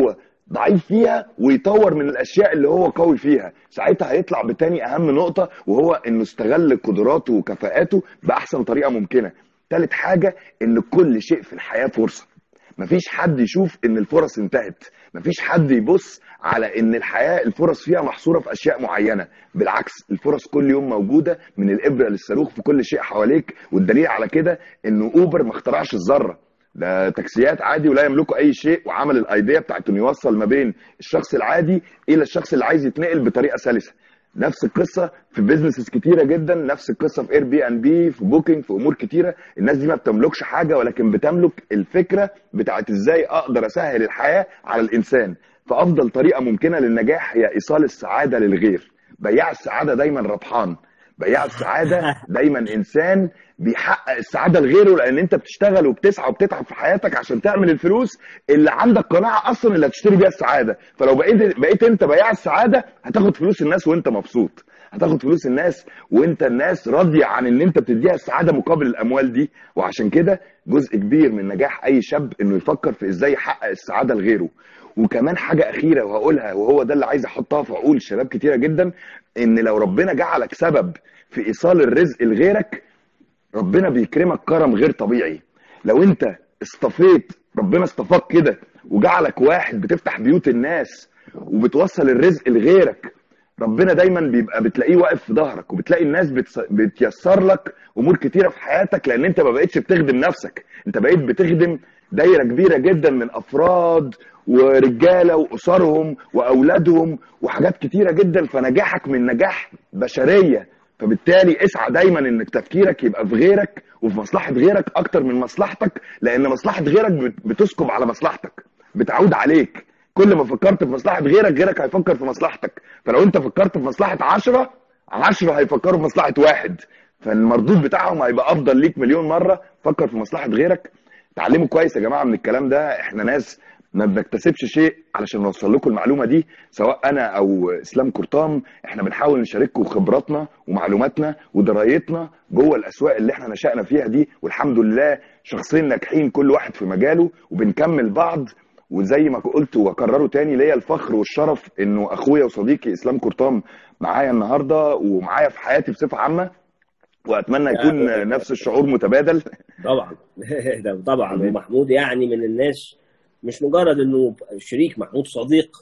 A: ضعيف فيها ويطور من الاشياء اللي هو قوي فيها ساعتها هيطلع بتاني اهم نقطه وهو انه استغل قدراته وكفاءاته باحسن طريقه ممكنه تالت حاجه ان كل شيء في الحياه فرصه مفيش حد يشوف ان الفرص انتهت مفيش حد يبص على ان الحياه الفرص فيها محصوره في اشياء معينه بالعكس الفرص كل يوم موجوده من الابره للصاروخ في كل شيء حواليك والدليل على كده انه اوبر ما اخترعش الذره ده تاكسيات عادي ولا يملكوا اي شيء وعمل الايديا بتاعت انه يوصل ما بين الشخص العادي الى الشخص اللي عايز يتنقل بطريقه سلسه نفس القصه في بيزنسز كتيره جدا نفس القصه في اير بي ان بي في بوكينج في امور كتيره الناس دي ما بتملكش حاجه ولكن بتملك الفكره بتاعت ازاي اقدر اسهل الحياه على الانسان فافضل طريقه ممكنه للنجاح هي ايصال السعاده للغير بياع السعاده دايما ربحان بياع السعاده دايما انسان بيحقق السعاده لغيره لان انت بتشتغل وبتسعى وبتتعب في حياتك عشان تعمل الفلوس اللي عندك قناعه اصلا اللي هتشتري بيها السعاده فلو بقيت بقيت انت بياع السعاده هتاخد فلوس الناس وانت مبسوط هتاخد فلوس الناس وانت الناس راضيه عن ان انت بتديها السعاده مقابل الاموال دي وعشان كده جزء كبير من نجاح اي شاب انه يفكر في ازاي يحقق السعاده لغيره وكمان حاجه اخيره وهقولها وهو ده اللي عايز احطها في عقول شباب كتيره جدا ان لو ربنا جعلك سبب في ايصال الرزق لغيرك ربنا بيكرمك كرم غير طبيعي لو انت اصطفيت ربنا اصطفاك كده وجعلك واحد بتفتح بيوت الناس وبتوصل الرزق لغيرك ربنا دايما بيبقى بتلاقيه واقف في ظهرك وبتلاقي الناس بتص... بتيسر لك امور كتيره في حياتك لان انت ما بقتش بتخدم نفسك انت بقيت بتخدم دايره كبيره جدا من افراد ورجاله واسرهم واولادهم وحاجات كتيره جدا فنجاحك من نجاح بشريه فبالتالي اسعى دايما انك تفكيرك يبقى في غيرك وفي مصلحه غيرك اكتر من مصلحتك لان مصلحه غيرك بت- بتسكب على مصلحتك بتعود عليك كل ما فكرت في مصلحه غيرك غيرك هيفكر في مصلحتك فلو انت فكرت في مصلحه عشرة عشرة هيفكروا في مصلحه واحد فالمردود بتاعهم هيبقى افضل ليك مليون مره فكر في مصلحه غيرك اتعلموا كويس يا جماعه من الكلام ده احنا ناس ما بنكتسبش شيء علشان نوصل لكم المعلومه دي سواء انا او اسلام كرطام احنا بنحاول نشارككم خبراتنا ومعلوماتنا ودرايتنا جوه الاسواق اللي احنا نشأنا فيها دي والحمد لله شخصين ناجحين كل واحد في مجاله وبنكمل بعض وزي ما قلت واكرره تاني ليا الفخر والشرف انه اخويا وصديقي اسلام كرطام معايا النهارده ومعايا في حياتي بصفه عامه واتمنى يكون نفس الشعور متبادل
B: طبعا ده طبعا ومحمود يعني من الناس مش مجرد انه شريك محمود صديق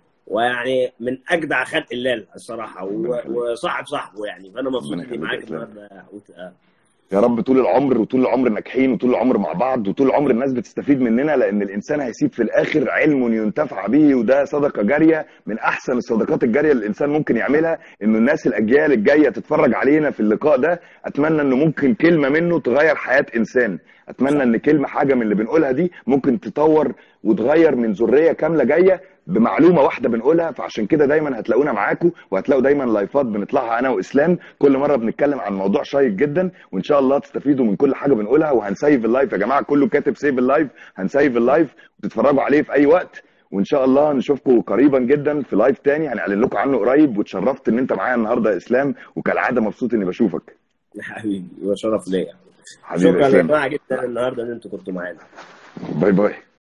B: ويعني من اجدع خلق الله الصراحه و- وصاحب صاحبه يعني فانا مبسوط
A: ربنا
B: اني
A: يخليك
B: معاك
A: يا إسلام.
B: النهارده يا حوت. آه.
A: يا رب طول العمر وطول العمر ناجحين وطول العمر مع بعض وطول العمر الناس بتستفيد مننا لان الانسان هيسيب في الاخر علم ينتفع به وده صدقه جاريه من احسن الصدقات الجاريه اللي الانسان ممكن يعملها انه الناس الاجيال الجايه تتفرج علينا في اللقاء ده اتمنى انه ممكن كلمه منه تغير حياه انسان اتمنى ان كلمه حاجه من اللي بنقولها دي ممكن تطور وتغير من ذريه كامله جايه بمعلومه واحده بنقولها فعشان كده دايما هتلاقونا معاكم وهتلاقوا دايما لايفات بنطلعها انا واسلام كل مره بنتكلم عن موضوع شيق جدا وان شاء الله تستفيدوا من كل حاجه بنقولها وهنسيف اللايف يا جماعه كله كاتب سيف اللايف هنسيف اللايف وتتفرجوا عليه في اي وقت وان شاء الله نشوفكم قريبا جدا في لايف تاني هنعلن لكم عنه قريب واتشرفت ان انت معايا النهارده يا اسلام وكالعاده مبسوط اني بشوفك
B: حبيبي وشرف ليا
A: حبيبي يا
B: شكرا يا
A: اسلام
B: جماعه جدا النهارده ان انتوا كنتوا معانا
A: باي باي